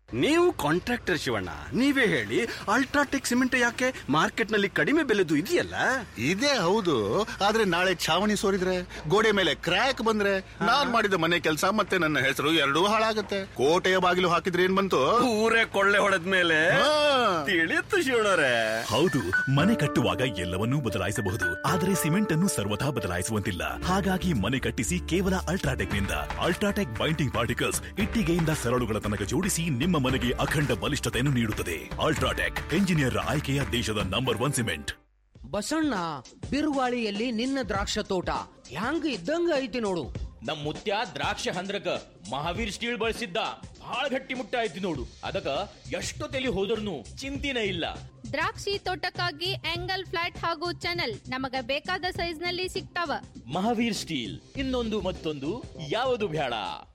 ನೀವು ಕಾಂಟ್ರಾಕ್ಟರ್ ಶಿವಣ್ಣ ನೀವೇ ಹೇಳಿ ಅಲ್ಟ್ರಾಟೆಕ್ ಸಿಮೆಂಟ್ ಯಾಕೆ ಮಾರ್ಕೆಟ್ ನಲ್ಲಿ ಕಡಿಮೆ ಬೆಲೆದು ಇದೆಯಲ್ಲ ಇದೇ ಹೌದು ಆದ್ರೆ ನಾಳೆ ಛಾವಣಿ ಸೋರಿದ್ರೆ ಗೋಡೆ ಮೇಲೆ ಕ್ರ್ಯಾಕ್ ಬಂದ್ರೆ ನಾನ್ ಮಾಡಿದ ಮನೆ ಕೆಲಸ ಮತ್ತೆ ನನ್ನ ಹೆಸರು ಎರಡೂ ಹಾಳಾಗತ್ತೆ ಕೋಟೆಯ ಬಾಗಿಲು ಹಾಕಿದ್ರೆ ಏನ್ ಬಂತು ಊರೇ ಕೊಳ್ಳೆ ಹೊಡೆದ ಮೇಲೆ ತಿಳಿಯುತ್ತು ಶಿವಣ್ಣರೇ ಹೌದು ಮನೆ ಕಟ್ಟುವಾಗ ಎಲ್ಲವನ್ನೂ ಬದಲಾಯಿಸಬಹುದು ಆದರೆ ಸಿಮೆಂಟ್ ಅನ್ನು ಸರ್ವಥಾ ಬದಲಾಯಿಸುವಂತಿಲ್ಲ ಹಾಗಾಗಿ ಮನೆ ಕಟ್ಟಿಸಿ ಕೇವಲ ಅಲ್ಟ್ರಾಟೆಕ್ ನಿಂದ ಅಲ್ಟ್ರಾಟೆಕ್ ಬೈಂಡಿಂಗ್ ಪಾರ್ಟಿಕಲ್ಸ್ ಇಟ್ಟಿಗೆಯಿಂದ ಸರಳುಗಳ ತನಕ ಜೋಡಿಸಿ ನಿಮ್ಮ ಮನೆಗೆ ಅಖಂಡ ಬಲಿಷ್ಠತೆಯನ್ನು ನೀಡುತ್ತದೆ ಅಲ್ಟ್ರಾಟೆಕ್ ಎಂಜಿನಿಯರ್ ಆಯ್ಕೆಯ ದೇಶದ ನಂಬರ್ ಒನ್ ಸಿಮೆಂಟ್ ಬಸಣ್ಣ ಬಿರುಗಾಳಿಯಲ್ಲಿ ನಿನ್ನ ದ್ರಾಕ್ಷ ತೋಟ ಹ್ಯಾಂಗ ಇದ್ದಂಗ ಐತಿ ನೋಡು ನಮ್ ಮುತ್ಯ ದ್ರಾಕ್ಷ ಹಂದ್ರಕ ಮಹಾವೀರ್ ಸ್ಟೀಲ್ ಬಳಸಿದ್ದ ಬಹಳ ಗಟ್ಟಿ ಮುಟ್ಟ ಐತಿ ನೋಡು ಅದಕ್ಕ ಎಷ್ಟು ತಲಿ ಹೋದ್ರೂ ಚಿಂತಿನ ಇಲ್ಲ ದ್ರಾಕ್ಷಿ ತೋಟಕ್ಕಾಗಿ ಆಂಗಲ್ ಫ್ಲಾಟ್ ಹಾಗೂ ಚಾನಲ್ ನಮಗ ಬೇಕಾದ ಸೈಜ್ ನಲ್ಲಿ ಸಿಗ್ತಾವ ಮಹಾವೀರ್ ಸ್ಟೀಲ್ ಇನ್ನೊಂದು ಮತ್ತೊಂದು ಯಾವುದು ಬೇಡ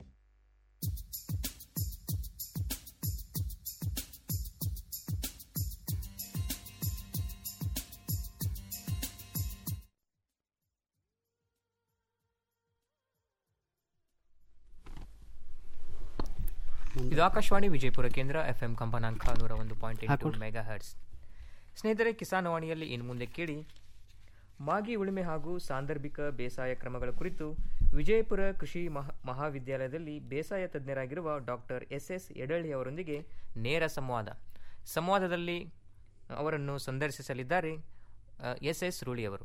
ಇದು ಆಕಾಶವಾಣಿ ವಿಜಯಪುರ ಕೇಂದ್ರ ಎಫ್ ಎಂ ಕಂಪನಾಂಕ ನೂರ ಒಂದು ಪಾಯಿಂಟ್ ಎಂಟು ಹಾಕೊಡ್ರಿ. ಮೆಗಾ ಹರ್ಟ್ಸ್ ಸ್ನೇಹಿತರೆ ಕಿಸಾನ್ ವಾಣಿಯಲ್ಲಿ ಇನ್ನು ಮುಂದೆ ಕೇಳಿ ಮಾಗಿ ಉಳುಮೆ ಹಾಗೂ ಸಾಂದರ್ಭಿಕ ಬೇಸಾಯ ಕ್ರಮಗಳ ಕುರಿತು ವಿಜಯಪುರ ಕೃಷಿ ಮಹಾ ಮಹಾವಿದ್ಯಾಲಯದಲ್ಲಿ ಬೇಸಾಯ ತಜ್ಞರಾಗಿರುವ ಡಾಕ್ಟರ್ ಎಸ್ ಎಸ್ ಯಡಳ್ಳಿ ಅವರೊಂದಿಗೆ ನೇರ ಸಂವಾದ ಸಂವಾದದಲ್ಲಿ ಅವರನ್ನು ಸಂದರ್ಶಿಸಲಿದ್ದಾರೆ ಎಸ್ ಎಸ್ ರೂಳಿ ಅವರು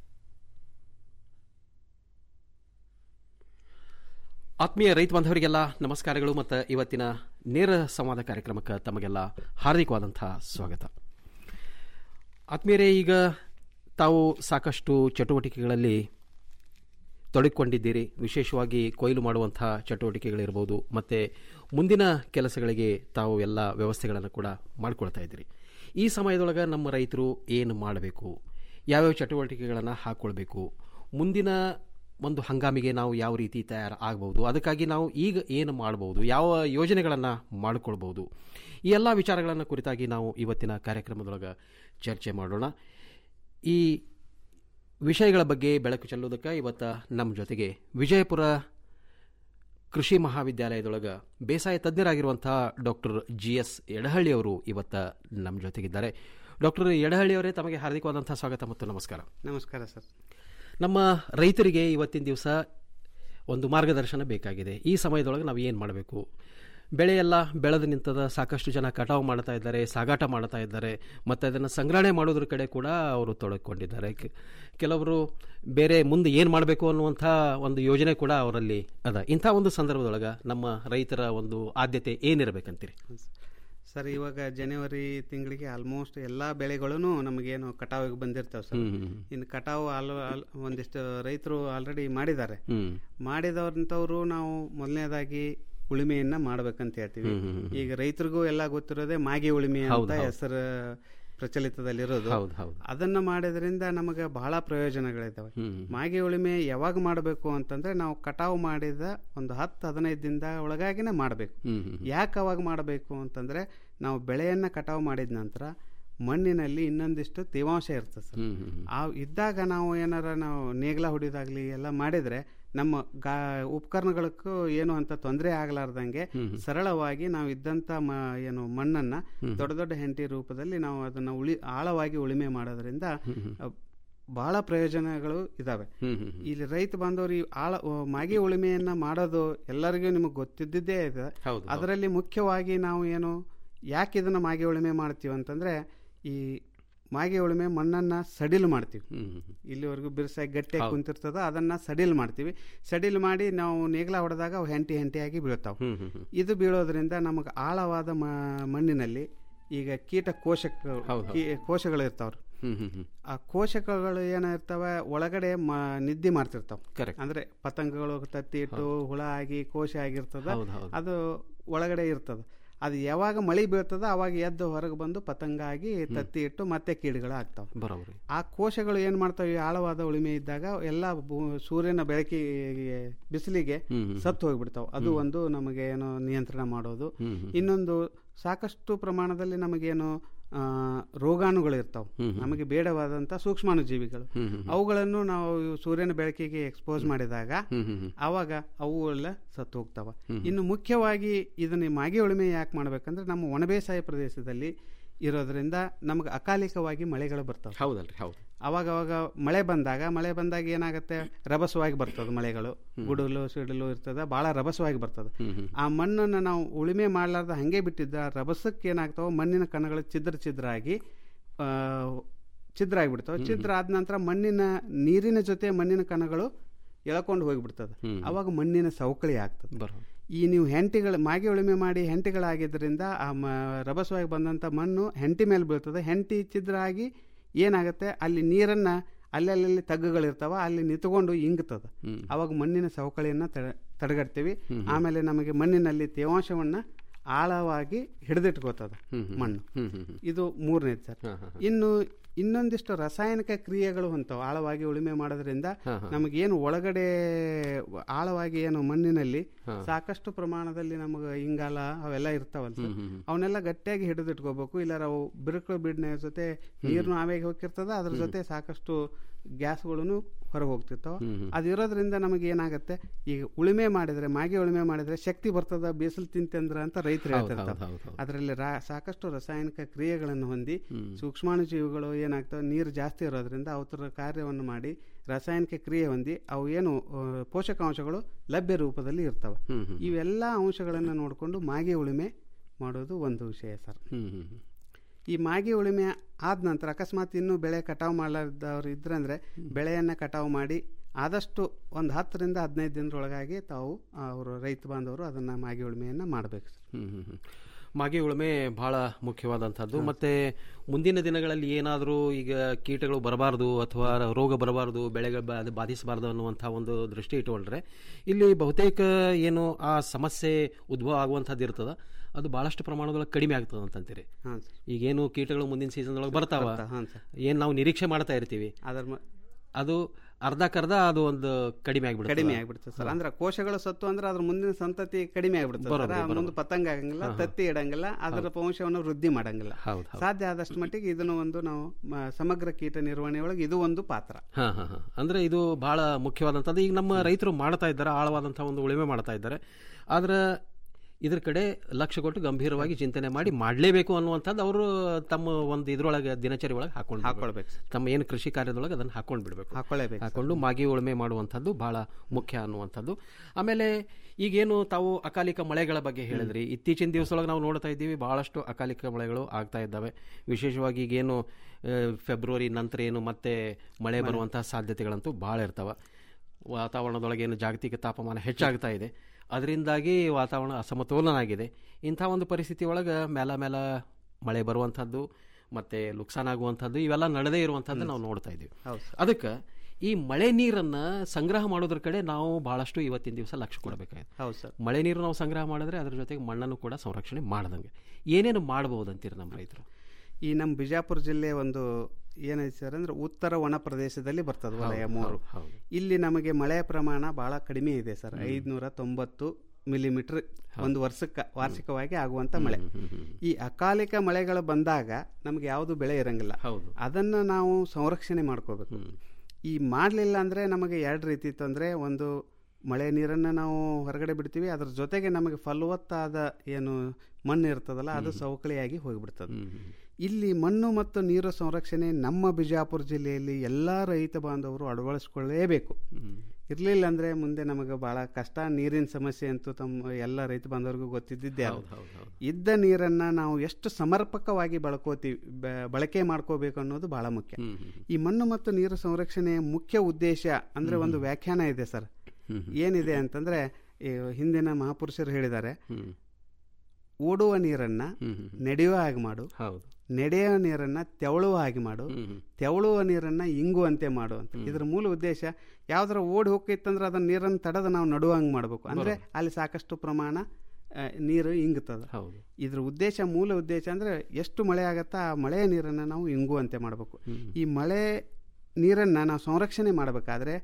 ಆತ್ಮೀಯ ರೈತ ಬಾಂಧವರಿಗೆಲ್ಲ ನಮಸ್ಕಾರಗಳು ಮತ್ತು ಇವತ್ತಿನ ನೇರ ಸಂವಾದ ಕಾರ್ಯಕ್ರಮಕ್ಕೆ ತಮಗೆಲ್ಲ ಹಾರ್ದಿಕವಾದಂಥ ಸ್ವಾಗತ ಆತ್ಮೀಯರೇ ಈಗ ತಾವು ಸಾಕಷ್ಟು ಚಟುವಟಿಕೆಗಳಲ್ಲಿ ತೊಡಗಿಕೊಂಡಿದ್ದೀರಿ ವಿಶೇಷವಾಗಿ ಕೊಯ್ಲು ಮಾಡುವಂಥ ಚಟುವಟಿಕೆಗಳಿರ್ಬೋದು ಮತ್ತು ಮುಂದಿನ ಕೆಲಸಗಳಿಗೆ ತಾವು ಎಲ್ಲ ವ್ಯವಸ್ಥೆಗಳನ್ನು ಕೂಡ ಮಾಡ್ಕೊಳ್ತಾ ಇದ್ದೀರಿ ಈ ಸಮಯದೊಳಗೆ ನಮ್ಮ ರೈತರು ಏನು ಮಾಡಬೇಕು ಯಾವ್ಯಾವ ಚಟುವಟಿಕೆಗಳನ್ನು ಹಾಕ್ಕೊಳ್ಬೇಕು ಮುಂದಿನ ಒಂದು ಹಂಗಾಮಿಗೆ ನಾವು ಯಾವ ರೀತಿ ತಯಾರು ಆಗ್ಬೋದು ಅದಕ್ಕಾಗಿ ನಾವು ಈಗ ಏನು ಮಾಡ್ಬೋದು ಯಾವ ಯೋಜನೆಗಳನ್ನು ಮಾಡಿಕೊಳ್ಬೋದು ಈ ಎಲ್ಲ ವಿಚಾರಗಳನ್ನು ಕುರಿತಾಗಿ ನಾವು ಇವತ್ತಿನ ಕಾರ್ಯಕ್ರಮದೊಳಗೆ ಚರ್ಚೆ ಮಾಡೋಣ ಈ ವಿಷಯಗಳ ಬಗ್ಗೆ ಬೆಳಕು ಚೆಲ್ಲೋದಕ್ಕೆ ಇವತ್ತು ನಮ್ಮ ಜೊತೆಗೆ ವಿಜಯಪುರ ಕೃಷಿ ಮಹಾವಿದ್ಯಾಲಯದೊಳಗೆ ಬೇಸಾಯ ತಜ್ಞರಾಗಿರುವಂಥ ಡಾಕ್ಟರ್ ಜಿ ಎಸ್ ಎಡಹಳ್ಳಿ ಅವರು ಇವತ್ತು ನಮ್ಮ ಜೊತೆಗಿದ್ದಾರೆ ಡಾಕ್ಟರ್ ಎಡಹಳ್ಳಿ ಅವರೇ ತಮಗೆ ಹಾರ್ದಿಕವಾದಂಥ ಸ್ವಾಗತ ಮತ್ತು ನಮಸ್ಕಾರ ನಮಸ್ಕಾರ ಸರ್ ನಮ್ಮ ರೈತರಿಗೆ ಇವತ್ತಿನ ದಿವಸ ಒಂದು ಮಾರ್ಗದರ್ಶನ ಬೇಕಾಗಿದೆ ಈ ಸಮಯದೊಳಗೆ ನಾವು ಏನು ಮಾಡಬೇಕು ಬೆಳೆಯೆಲ್ಲ ಬೆಳೆದು ನಿಂತದ ಸಾಕಷ್ಟು ಜನ ಕಟಾವು ಮಾಡ್ತಾ ಇದ್ದಾರೆ ಸಾಗಾಟ ಮಾಡ್ತಾ ಇದ್ದಾರೆ ಮತ್ತು ಅದನ್ನು ಸಂಗ್ರಹಣೆ ಮಾಡೋದ್ರ ಕಡೆ ಕೂಡ ಅವರು ತೊಡಗಿಕೊಂಡಿದ್ದಾರೆ ಕೆ- ಕೆಲವರು ಬೇರೆ ಮುಂದೆ ಏನು ಮಾಡಬೇಕು ಅನ್ನುವಂಥ ಒಂದು ಯೋಜನೆ ಕೂಡ ಅವರಲ್ಲಿ ಅದ ಇಂಥ ಒಂದು ಸಂದರ್ಭದೊಳಗೆ ನಮ್ಮ ರೈತರ ಒಂದು ಆದ್ಯತೆ ಏನಿರಬೇಕಂತೀರಿ ಸರ್ ಇವಾಗ ಜನವರಿ ತಿಂಗಳಿಗೆ ಆಲ್ಮೋಸ್ಟ್ ಎಲ್ಲಾ ಬೆಳೆಗಳು ನಮಗೇನು ಕಟಾವಿಗೆ ಬಂದಿರ್ತಾವೆ ಸರ್ ಹ್ಮ್, ಹ್ಮ್, ಹ್ಮ್. ಇನ್ನು ಕಟಾವು ಆಲ್ ಆಲ್- ಒಂದಿಷ್ಟು ರೈತರು ಆಲ್ರೆಡಿ ಮಾಡಿದ್ದಾರೆ ಹ್ಮ್. ಮಾಡಿದವಂಥವ್ರು ನಾವು ಮೊದಲನೇದಾಗಿ ಉಳುಮೆಯನ್ನ ಮಾಡ್ಬೇಕಂತ ಹೇಳ್ತೀವಿ ಹ್ಮ್, ಹ್ಮ್, ಹ್ಮ್. ಈಗ ರೈತರಿಗೂ ಎಲ್ಲ ಗೊತ್ತಿರೋದೇ ಮಾಗಿ ಉಳುಮೆ ಹೌದು, ಅಂತ ಹೌದು. ಹೆಸರು ಪ್ರಚಲಿತದಲ್ಲಿರೋದು ಹೌದು, ಹೌದು. ಅದನ್ನ ಮಾಡೋದ್ರಿಂದ ನಮಗೆ ಬಹಳ ಪ್ರಯೋಜನಗಳಿದ್ದಾವೆ ಹ್ಮ್. ಮಾಗಿ ಉಳುಮೆ ಯಾವಾಗ ಮಾಡಬೇಕು ಅಂತಂದ್ರೆ ನಾವು ಕಟಾವು ಮಾಡಿದ ಒಂದು ಹತ್ತು ಹದಿನೈದು ದಿನದ ಒಳಗಾಗಿನೇ ಮಾಡಬೇಕು ಹ್ಮ್, ಹ್ಮ್, ಹ್ಮ್. ಯಾಕೆ ಅವಾಗ ಮಾಡಬೇಕು ಅಂತಂದ್ರೆ ನಾವು ಬೆಳೆಯನ್ನ ಕಟಾವು ಮಾಡಿದ ನಂತರ ಮಣ್ಣಿನಲ್ಲಿ ಇನ್ನೊಂದಿಷ್ಟು ತೇವಾಂಶ ಇರ್ತದೆ ಸರ್ ಹ್ಮ್, ಹ್ಮ್, ಹ್ಮ್. ಆ ಇದ್ದಾಗ ನಾವು ಏನಾರ ನಾವು ನೇಗ್ಲ ಹೊಡಿದಾಗ್ಲಿ ಎಲ್ಲ ಮಾಡಿದ್ರೆ ನಮ್ಮ ಗಾ ಉಪಕರಣಗಳಕ್ಕೂ ಏನು ಅಂತ ತೊಂದರೆ ಆಗಲಾರ್ದಂಗೆ ಹ್ಮ್, ಹ್ಮ್. ಸರಳವಾಗಿ ನಾವು ಇದ್ದಂಥ ಮ ಏನು ಮಣ್ಣನ್ನ ಹ್ಮ್. ದೊಡ್ಡ ದೊಡ್ಡ ಹೆಂಟಿ ರೂಪದಲ್ಲಿ ನಾವು ಅದನ್ನ ಉಳಿ ಆಳವಾಗಿ ಉಳುಮೆ ಮಾಡೋದ್ರಿಂದ ಹ್ಮ್, ಹ್ಮ್. ಅ, ಬಹಳ ಪ್ರಯೋಜನಗಳು ಇದಾವೆ ಹ್ಮ್, ಹ್ಮ್, ಹ್ಮ್. ಇಲ್ಲಿ ರೈತ ಬಾಂಧವರು ಈ ಆಳ ಅ, ಮಾಗಿ ಉಳುಮೆಯನ್ನ ಮಾಡೋದು ಎಲ್ಲರಿಗೂ ನಿಮಗೆ ಗೊತ್ತಿದ್ದಿದ್ದೇ ಇದೆ ಹೌದು, ಅದರಲ್ಲಿ ಮುಖ್ಯವಾಗಿ ನಾವು ಏನು ಯಾಕೆ ಇದನ್ನ ಮಾಗಿ ಉಳುಮೆ ಮಾಡ್ತೀವಿ ಅಂತಂದ್ರೆ ಈ ಮಾಗಿ ಉಳುಮೆ ಮಣ್ಣನ್ನ ಸಡಿಲು ಮಾಡ್ತೀವಿ ಹ್ಮ್, ಹ್ಮ್, ಹ್ಮ್. ಇಲ್ಲಿವರೆಗೂ ಬಿರ್ಸಾಗಿ ಗಟ್ಟಿಯಾಗಿ ಹೌದು. ಕುಂತಿರ್ತದ ಅದನ್ನ ಸಡಿಲ್ ಮಾಡ್ತೀವಿ ಸಡಿಲ್ ಮಾಡಿ ನಾವು ನೇಗ್ಲ ಹೊಡೆದಾಗ ಅವು ಹೆಂಟಿ ಹೆಂಟಿಯಾಗಿ ಬೀಳ್ತಾವೆ ಹ್ಮ್, ಹ್ಮ್, ಹ್ಮ್. ಇದು ಬೀಳೋದ್ರಿಂದ ನಮಗೆ ಆಳವಾದ ಮ- ಮಣ್ಣಿನಲ್ಲಿ ಈಗ ಕೀಟ ಕೋಶಕ ಹೌದು, ಕೀ- ಕೋಶಗಳು ಇರ್ತಾವ್ರಿ ಹ್ಮ್, ಹ್ಮ್, ಹ್ಮ್. ಆ ಕೋಶಕಗಳು ಏನಿರ್ತವೆ ಒಳಗಡೆ ಮ ನಿದ್ದೆ ಮಾಡ್ತಿರ್ತಾವ Correct. ಅಂದ್ರೆ ಪತಂಗಗಳು ತತ್ತಿ ಇಟ್ಟು ಹುಳ ಆಗಿ ಕೋಶ ಆಗಿರ್ತದ ಹೌದು, ಹೌದು. ಅದು ಒಳಗಡೆ ಇರ್ತದ ಅದು ಯಾವಾಗ ಮಳಿ ಬೀಳ್ತದ ಅವಾಗ ಎದ್ದು ಹೊರಗೆ ಬಂದು ಪತಂಗ ಆಗಿ ತತ್ತಿ ಇಟ್ಟು ಮತ್ತೆ ಕೀಡುಗಳು ಆಗ್ತಾವ ಬರೋಬ್ರಿ ಆ ಕೋಶಗಳು ಏನ್ ಮಾಡ್ತಾವೆ ಈ ಆಳವಾದ ಉಳಿಮೆ ಇದ್ದಾಗ ಎಲ್ಲ ಭೂ- ಸೂರ್ಯನ ಬೆಳಕಿಗೆ ಬಿಸಿಲಿಗೆ ಹ್ಮ್, ಹ್ಮ್, ಹ್ಮ್. ಸತ್ತು ಹೋಗ್ಬಿಡ್ತಾವ ಅದು ಹ್ಮ್. ಒಂದು ನಮಗೆ ಏನೋ ನಿಯಂತ್ರಣ ಮಾಡೋದು ಹ್ಮ್, ಹ್ಮ್. ಇನ್ನೊಂದು ಸಾಕಷ್ಟು ಪ್ರಮಾಣದಲ್ಲಿ ನಮಗೇನು ಆ, ರೋಗಾಣುಗಳು ಇರ್ತಾವೆ ಹ್ಮ್ ಹ್ಮ್. ನಮಗೆ ಬೇಡವಾದಂಥ ಸೂಕ್ಷ್ಮಾಣುಜೀವಿಗಳು ಹ್ಮ್ ಹ್ಮ್ ಹ್ಮ್. ಅವುಗಳನ್ನು ನಾವು ಸೂರ್ಯನ ಬೆಳಕಿಗೆ ಎಕ್ಸ್ಪೋಸ್ ಮಾಡಿದಾಗ ಹ್ಮ್ ಹ್ಮ್ ಹ್ಮ್. ಆವಾಗ ಅವು ಎಲ್ಲ ಸತ್ತು ಹೋಗ್ತಾವ ಹ್ಮ್. ಇನ್ನು ಮುಖ್ಯವಾಗಿ ಇದನ್ನ ಈ ಮಾಗಿ ಉಳುಮೆ ಯಾಕೆ ಮಾಡ್ಬೇಕಂದ್ರೆ ನಮ್ಮ ಒಣಬೇಸಾಯ ಪ್ರದೇಶದಲ್ಲಿ ಇರೋದ್ರಿಂದ ನಮಗೆ ಅಕಾಲಿಕವಾಗಿ ಮಳೆಗಳು ಬರ್ತವೆ ಹೌದಲ್ರಿ ಹೌದು ಅವಾಗ ಅವಾಗ ಮಳೆ ಬಂದಾಗ ಮಳೆ ಬಂದಾಗ ಏನಾಗುತ್ತೆ ರಭಸವಾಗಿ ಬರ್ತದೆ ಮಳೆಗಳು ಗುಡುಲು ಸಿಡಿಲು ಇರ್ತದೆ ಭಾಳ ರಭಸವಾಗಿ ಬರ್ತದೆ ಹ್ಮ್ ಹ್ಮ್. ಆ ಮಣ್ಣನ್ನು ನಾವು ಉಳುಮೆ ಮಾಡಲಾರ್ದ ಹಾಗೆ ಬಿಟ್ಟಿದ್ದ ರಭಸಕ್ಕೆ ಏನಾಗ್ತಾವೆ ಮಣ್ಣಿನ ಕಣಗಳು ಛಿದ್ರ ಛಿದ್ರ ಆಗಿ ಆ, ಛಿದ್ರ ಆಗಿಬಿಡ್ತಾವೆ ಛಿದ್ರ ಆದ ನಂತರ ಮಣ್ಣಿನ ನೀರಿನ ಜೊತೆ ಮಣ್ಣಿನ ಕಣಗಳು ಎಳ್ಕೊಂಡು ಹೋಗಿಬಿಡ್ತದೆ ಹ್ಮ್. ಅವಾಗ ಮಣ್ಣಿನ ಸವಕಳಿ ಆಗ್ತದೆ ಬರೋ ಈ ನೀವು ಹೆಂಟಿಗಳು ಮಾಗಿ ಉಳುಮೆ ಮಾಡಿ ಹೆಂಟಿಗಳಾಗಿದ್ದರಿಂದ ಆ ಮ ರಭಸವಾಗಿ ಬಂದಂಥ ಮಣ್ಣು ಹೆಂಟಿ ಮೇಲೆ ಬೀಳ್ತದೆ ಹೆಂಟಿ ಛಿದ್ರ ಆಗಿ ಏನಾಗುತ್ತೆ ಅಲ್ಲಿ ನೀರನ್ನು ಅಲ್ಲಲ್ಲಿ ತಗ್ಗುಗಳಿರ್ತಾವ ಅಲ್ಲಿ ನಿಂತ್ಕೊಂಡು ಇಂಗ್ತದೆ ಹ್ಮ್. ಅವಾಗ ಮಣ್ಣಿನ ಸವಕಳಿಯನ್ನು ತಡೆ ತಡೆಗಟ್ತೀವಿ ಹ್ಮ್ ಹ್ಮ್. ಆಮೇಲೆ ನಮಗೆ ಮಣ್ಣಿನಲ್ಲಿ ತೇವಾಂಶವನ್ನು ಆಳವಾಗಿ ಹಿಡಿದಿಟ್ಕೋತದ ಹ್ಮ್ ಹ್ಮ್. ಮಣ್ಣು ಹ್ಮ್ ಹ್ಮ್ ಹ್ಮ್. ಇದು ಮೂರನೇದು ಸರ್ ಹಾ, ಹಾ, ಹಾ. ಇನ್ನು ಇನ್ನೊಂದಿಷ್ಟು ರಾಸಾಯನಿಕ ಕ್ರಿಯೆಗಳು ಹೊಂತಾವ ಆಳವಾಗಿ ಉಳುಮೆ ಮಾಡೋದ್ರಿಂದ ಹಾ, ಹಾ. ನಮಗೇನು ಒಳಗಡೆ ಆಳವಾಗಿ ಏನು ಮಣ್ಣಿನಲ್ಲಿ ಹಾ. ಸಾಕಷ್ಟು ಪ್ರಮಾಣದಲ್ಲಿ ನಮಗೆ ಇಂಗಾಲ ಅವೆಲ್ಲ ಇರ್ತಾವಲ್ಲ ಸರ್ ಹ್ಮ್, ಹ್ಮ್, ಹ್ಮ್. ಅವನ್ನೆಲ್ಲ ಗಟ್ಟಿಯಾಗಿ ಹಿಡಿದಿಟ್ಕೋಬೇಕು ಇಲ್ಲಾರ ಅವು ಬಿರುಕು ಬಿಡ್ನೆ ಜೊತೆ ನೀರ್ನು ಆಮೇಲೆ ಹೋಗಿರ್ತದ ಅದ್ರ ಹ್ಮ್. ಜೊತೆ ಸಾಕಷ್ಟು ಗ್ಯಾಸ್ಗಳನ್ನು ಹೊರಗೆ ಹೋಗ್ತಿರ್ತಾವ ಹ್ಮ್, ಹ್ಮ್. ಅದಿರೋದ್ರಿಂದ ನಮಗೆ ಏನಾಗುತ್ತೆ ಈಗ ಉಳುಮೆ ಮಾಡಿದ್ರೆ ಮಾಗಿ ಉಳುಮೆ ಮಾಡಿದ್ರೆ ಶಕ್ತಿ ಬರ್ತದ ಬೇಸಲ್ ತಿಂತಂದ್ರ ಅಂತ ರೈತರು ಹೌದು, ಹೇಳ್ತಿರ್ತಾರೆ ಹೌದು, ಹೌದು, ಹೌದು. ಅದರಲ್ಲಿ ರಾ ಸಾಕಷ್ಟು ರಾಸಾಯನಿಕ ಕ್ರಿಯೆಗಳನ್ನು ಹೊಂದಿ ಹ್ಮ್. ಸೂಕ್ಷ್ಮಾಣುಜೀವಿಗಳು ಏನಾಗ್ತವೆ ನೀರು ಜಾಸ್ತಿ ಇರೋದ್ರಿಂದ ಅವತರ ಕಾರ್ಯವನ್ನು ಮಾಡಿ ರಾಸಾಯನಿಕ ಕ್ರಿಯೆ ಹೊಂದಿ ಅವು ಏನು ಆ, ಪೋಷಕಾಂಶಗಳು ಲಭ್ಯ ರೂಪದಲ್ಲಿ ಇರ್ತವೆ ಹ್ಮ್, ಹ್ಮ್. ಇವೆಲ್ಲ ಅಂಶಗಳನ್ನು ನೋಡಿಕೊಂಡು ಮಾಗಿ ಉಳುಮೆ ಮಾಡೋದು ಒಂದು ವಿಷಯ ಸರ್ ಹ್ಮ್ ಹ್ಮ್ ಹ್ಮ್. ಈ ಮಾಗಿ ಉಳುಮೆ ಆದ ನಂತರ ಅಕಸ್ಮಾತ್ ಇನ್ನೂ ಬೆಳೆ ಕಟಾವು ಮಾಡಲಾರ್ದವ್ರು ಇದ್ರಂದ್ರೆ ಬೆಳೆಯನ್ನು ಕಟಾವು ಮಾಡಿ ಆದಷ್ಟು ಒಂದು ಹತ್ತರಿಂದ ಹದಿನೈದು ದಿನದೊಳಗಾಗಿ ತಾವು ಅವರು ರೈತ ಬಾಂಧವರು ಅದನ್ನು ಮಾಗಿ ಉಳುಮೆಯನ್ನು ಮಾಡಬೇಕು ಸರ್ ಹ್ಮ್ ಹ್ಮ್ ಹ್ಮ್. ಮಾಗಿ ಉಳುಮೆ ಬಹಳ ಮುಖ್ಯವಾದಂಥದ್ದು ಮತ್ತೆ ಮುಂದಿನ ದಿನಗಳಲ್ಲಿ ಏನಾದರೂ ಈಗ ಕೀಟಗಳು ಬರಬಾರ್ದು ಅಥವಾ ರೋಗ ಬರಬಾರ್ದು ಬೆಳೆಗಳು ಬಾ- ಅದು ಬಾಧಿಸಬಾರ್ದು ಅನ್ನುವಂಥ ಒಂದು ದೃಷ್ಟಿ ಇಟ್ಕೊಂಡ್ರೆ ಇಲ್ಲಿ ಬಹುತೇಕ ಏನು ಆ ಸಮಸ್ಯೆ ಉದ್ಭವ ಆಗುವಂಥದ್ದು ಇರ್ತದ ಅದು ಬಹಳಷ್ಟು ಪ್ರಮಾಣದೊಳಗೆ ಕಡಿಮೆ ಆಗ್ತದೆ ಅಂತಂತೀರಿ ಹಾಂ ಈಗೇನು ಕೀಟಗಳು ಮುಂದಿನ ಸೀಸನ್ ಒಳಗೆ ಬರ್ತಾವ ಬರ್ತಾವ, ಹಾಂ ಸರ್. ಏನು ನಾವು ನಿರೀಕ್ಷೆ ಮಾಡ್ತಾ ಇರ್ತೀವಿ ಅದರ ಮ- ಅದು ಅರ್ಧಕ್ಕರ್ಧ ಅದು ಒಂದು ಕಡಿಮೆ ಆಗಿಬಿಡುತ್ತೆ ಕಡಿಮೆ ಆಗ್ಬಿಡ್ತದೆ ಸರ್ ಅಂದ್ರೆ ಕೋಶಗಳು ಸತ್ತು ಅಂದ್ರೆ ಅದ್ರ ಮುಂದಿನ ಸಂತತಿ ಕಡಿಮೆ ಆಗ್ಬಿಡ್ತದೆ ಬರೋಬ್ಬರಿ, ಸರ್. ಆ ಬರೋಬ್ಬರಿ. ಮುಂದೆ ಪತಂಗ ಆಗಂಗಿಲ್ಲ ಹಾ, ಹಾ. ತತ್ತಿ ಇಡಂಗಿಲ್ಲ ಅದರ ವಂಶವನ್ನು ವೃದ್ಧಿ ಮಾಡಂಗಿಲ್ಲ ಹೌದು, ಹೌದು. ಸಾಧ್ಯ ಆದಷ್ಟು ಮಟ್ಟಿಗೆ ಇದನ್ನು ಒಂದು ನಾವು ಮ- ಸಮಗ್ರ ಕೀಟ ನಿರ್ವಹಣೆ ಒಳಗೆ ಇದು ಒಂದು ಪಾತ್ರ ಹಾ ಹಾ ಹಾ ಅಂದ್ರೆ ಇದು ಬಹಳ ಮುಖ್ಯವಾದಂಥದ್ದು ಈಗ ನಮ್ಮ ರೈತರು ಮಾಡ್ತಾ ಇದ್ದಾರೆ ಆಳವಾದಂಥ ಒಂದು ಉಳುಮೆ ಮಾಡ್ತಾ ಇದ್ದಾರೆ ಆದ್ರೆ ಇದ್ರ ಕಡೆ ಲಕ್ಷ್ಯ ಕೊಟ್ಟು ಗಂಭೀರವಾಗಿ ಚಿಂತನೆ ಮಾಡಿ ಮಾಡಲೇಬೇಕು ಅನ್ನುವಂಥದ್ದು ಅವರು ತಮ್ಮ ಒಂದು ಇದ್ರೊಳಗೆ ದಿನಚರಿ ಒಳಗೆ ಹಾಕೊಂಡು ಹಾಕೊಳ್ಬೇಕು ತಮ್ಮ ಏನು ಕೃಷಿ ಕಾರ್ಯದೊಳಗೆ ಅದನ್ನು ಹಾಕೊಂಡು ಬಿಡಬೇಕು ಹಾಕೊಳ್ಳೇಬೇಕು ಹಾಕೊಂಡು ಮಾಗಿ ಉಳುಮೆ ಮಾಡುವಂಥದ್ದು ಬಹಳ ಮುಖ್ಯ ಅನ್ನುವಂಥದ್ದು ಆಮೇಲೆ ಈಗೇನು ತಾವು ಅಕಾಲಿಕ ಮಳೆಗಳ ಬಗ್ಗೆ ಹೇಳಿದ್ರಿ ಇತ್ತೀಚಿನ ದಿವಸದೊಳಗೆ ನಾವು ನೋಡ್ತಾ ಇದ್ದೀವಿ ಬಹಳಷ್ಟು ಅಕಾಲಿಕ ಮಳೆಗಳು ಆಗ್ತಾ ಇದ್ದಾವೆ ವಿಶೇಷವಾಗಿ ಈಗೇನು ಆ, ಫೆಬ್ರವರಿ ನಂತರ ಏನು ಮತ್ತೆ ಮಳೆ ಬರುವಂತಹ ಸಾಧ್ಯತೆಗಳಂತೂ ಭಾಳ ಇರ್ತಾವೆ ವಾತಾವರಣದೊಳಗೆ ಏನು ಜಾಗತಿಕ ತಾಪಮಾನ ಹೆಚ್ಚಾಗ್ತಾ ಇದೆ ಅದರಿಂದಾಗಿ ವಾತಾವರಣ ಅಸಮತೋಲನ ಆಗಿದೆ ಇಂಥ ಒಂದು ಪರಿಸ್ಥಿತಿ ಒಳಗೆ ಮೇಲ ಮೇಲ ಮಳೆ ಬರುವಂಥದ್ದು ಮತ್ತೆ ನುಕ್ಸಾನ್ ಆಗುವಂಥದ್ದು ಇವೆಲ್ಲ ನಡೆದೇ ಇರುವಂಥದ್ದು ನಾವು ನೋಡ್ತಾ ಇದ್ದೀವಿ ಹೌದು ಅದಕ್ಕೆ ಈ ಮಳೆ ನೀರನ್ನು ಸಂಗ್ರಹ ಮಾಡೋದ್ರ ಕಡೆ ನಾವು ಬಹಳಷ್ಟು ಇವತ್ತಿನ ದಿವಸ ಲಕ್ಷ್ಯ ಕೊಡಬೇಕಾಗಿದೆ ಹೌದು ಸರ್ ಮಳೆ ನೀರು ನಾವು ಸಂಗ್ರಹ ಮಾಡಿದ್ರೆ ಅದ್ರ ಜೊತೆಗೆ ಮಣ್ಣನ್ನು ಕೂಡ ಸಂರಕ್ಷಣೆ ಮಾಡ್ದಂಗೆ ಏನೇನು ಮಾಡ್ಬೋದು ಅಂತೀರಿ ನಮ್ಮ ರೈತರು ಈ ನಮ್ಮ ಬಿಜಾಪುರ ಜಿಲ್ಲೆ ಒಂದು ಏನೈತೆ ಸರ್ ಅಂದ್ರೆ ಉತ್ತರ ಒಣ ಪ್ರದೇಶದಲ್ಲಿ ಬರ್ತದೆ ವಲಯ ಹೌದು, ಮೂರು ಹೌದು, ಹೌದು. ಇಲ್ಲಿ ನಮಗೆ ಮಳೆಯ ಪ್ರಮಾಣ ಬಹಳ ಕಡಿಮೆ ಇದೆ ಸರ್ ಐದುನೂರ ತೊಂಬತ್ತು ಮಿಲಿಮೀಟರ್ ಒಂದು ವರ್ಷಕ್ಕೆ ವಾರ್ಷಿಕವಾಗಿ ಆಗುವಂತ ಮಳೆ ಈ ಅಕಾಲಿಕ ಮಳೆಗಳು ಬಂದಾಗ ನಮ್ಗೆ ಯಾವುದು ಬೆಳೆ ಇರಂಗಿಲ್ಲ ಹೌದು ಅದನ್ನು ನಾವು ಸಂರಕ್ಷಣೆ ಮಾಡ್ಕೋಬೇಕು ಈ ಮಾಡಲಿಲ್ಲ ಅಂದರೆ ನಮಗೆ ಎರಡು ರೀತಿ ತೊಂದರೆ ಒಂದು ಮಳೆ ನೀರನ್ನು ನಾವು ಹೊರಗಡೆ ಬಿಡ್ತೀವಿ ಅದ್ರ ಜೊತೆಗೆ ನಮಗೆ ಫಲವತ್ತಾದ ಏನು ಮಣ್ಣು ಇರ್ತದಲ್ಲ ಅದು ಸವಕಳಿಯಾಗಿ ಹೋಗಿಬಿಡ್ತದೆ ಇಲ್ಲಿ ಮಣ್ಣು ಮತ್ತು ನೀರು ಸಂರಕ್ಷಣೆ ನಮ್ಮ ಬಿಜಾಪುರ ಜಿಲ್ಲೆಯಲ್ಲಿ ಎಲ್ಲ ರೈತ ಬಾಂಧವರು ಅಳವಡಿಸ್ಕೊಳ್ಳೇಬೇಕು ಇರಲಿಲ್ಲ ಅಂದರೆ ಮುಂದೆ ನಮಗೆ ಭಾಳ ಕಷ್ಟ ನೀರಿನ ಸಮಸ್ಯೆ ಅಂತೂ ತಮ್ಮ ಎಲ್ಲ ರೈತ ಬಾಂಧವರಿಗೂ ಗೊತ್ತಿದ್ದಿದ್ದೇ ಅದು. ಹೌದು, ಹೌದು, ಹೌದು. ಇದ್ದ ನೀರನ್ನು ನಾವು ಎಷ್ಟು ಸಮರ್ಪಕವಾಗಿ ಬಳಕೋತೀವಿ ಬ- ಬಳಕೆ ಮಾಡ್ಕೋಬೇಕು ಅನ್ನೋದು ಬಹಳ ಮುಖ್ಯ ಈ ಮಣ್ಣು ಮತ್ತು ನೀರು ಸಂರಕ್ಷಣೆಯ ಮುಖ್ಯ ಉದ್ದೇಶ ಅಂದರೆ ಒಂದು ವ್ಯಾಖ್ಯಾನ ಇದೆ ಸರ್ ಏನಿದೆ ಅಂತಂದ್ರೆ ಈ ಹಿಂದಿನ ಮಹಾಪುರುಷರು ಹೇಳಿದ್ದಾರೆ ಓಡುವ ನೀರನ್ನ ನಡೆಯುವ ಹಾಗೆ ಮಾಡು ಹೌದು ನಡೆಯುವ ನೀರನ್ನ ತೆವಳುವ ಹಾಗೆ ಮಾಡು ತೆವಳುವ ನೀರನ್ನ ಇಂಗುವಂತೆ ಮಾಡು ಅಂತ ಇದ್ರ ಮೂಲ ಉದ್ದೇಶ ಯಾವ್ದಾರ ಓಡಿ ಹೋಗಿತ್ತಂದ್ರೆ ಅದನ್ನ ನೀರನ್ನು ತಡೆದು ನಾವು ನಡುವಂಗೆ ಮಾಡಬೇಕು ಅಂದ್ರೆ ಅಲ್ಲಿ ಸಾಕಷ್ಟು ಪ್ರಮಾಣ ಆ, ನೀರು ಇಂಗುತ್ತದೆ ಹೌದು ಇದ್ರ ಉದ್ದೇಶ ಮೂಲ ಉದ್ದೇಶ ಅಂದ್ರೆ ಎಷ್ಟು ಮಳೆ ಆಗತ್ತಾ ಆ ಮಳೆಯ ನೀರನ್ನ ನಾವು ಇಂಗುವಂತೆ ಮಾಡಬೇಕು ಈ ಮಳೆ ನೀರನ್ನ ನಾವು ಸಂರಕ್ಷಣೆ ಮಾಡಬೇಕಾದ್ರೆ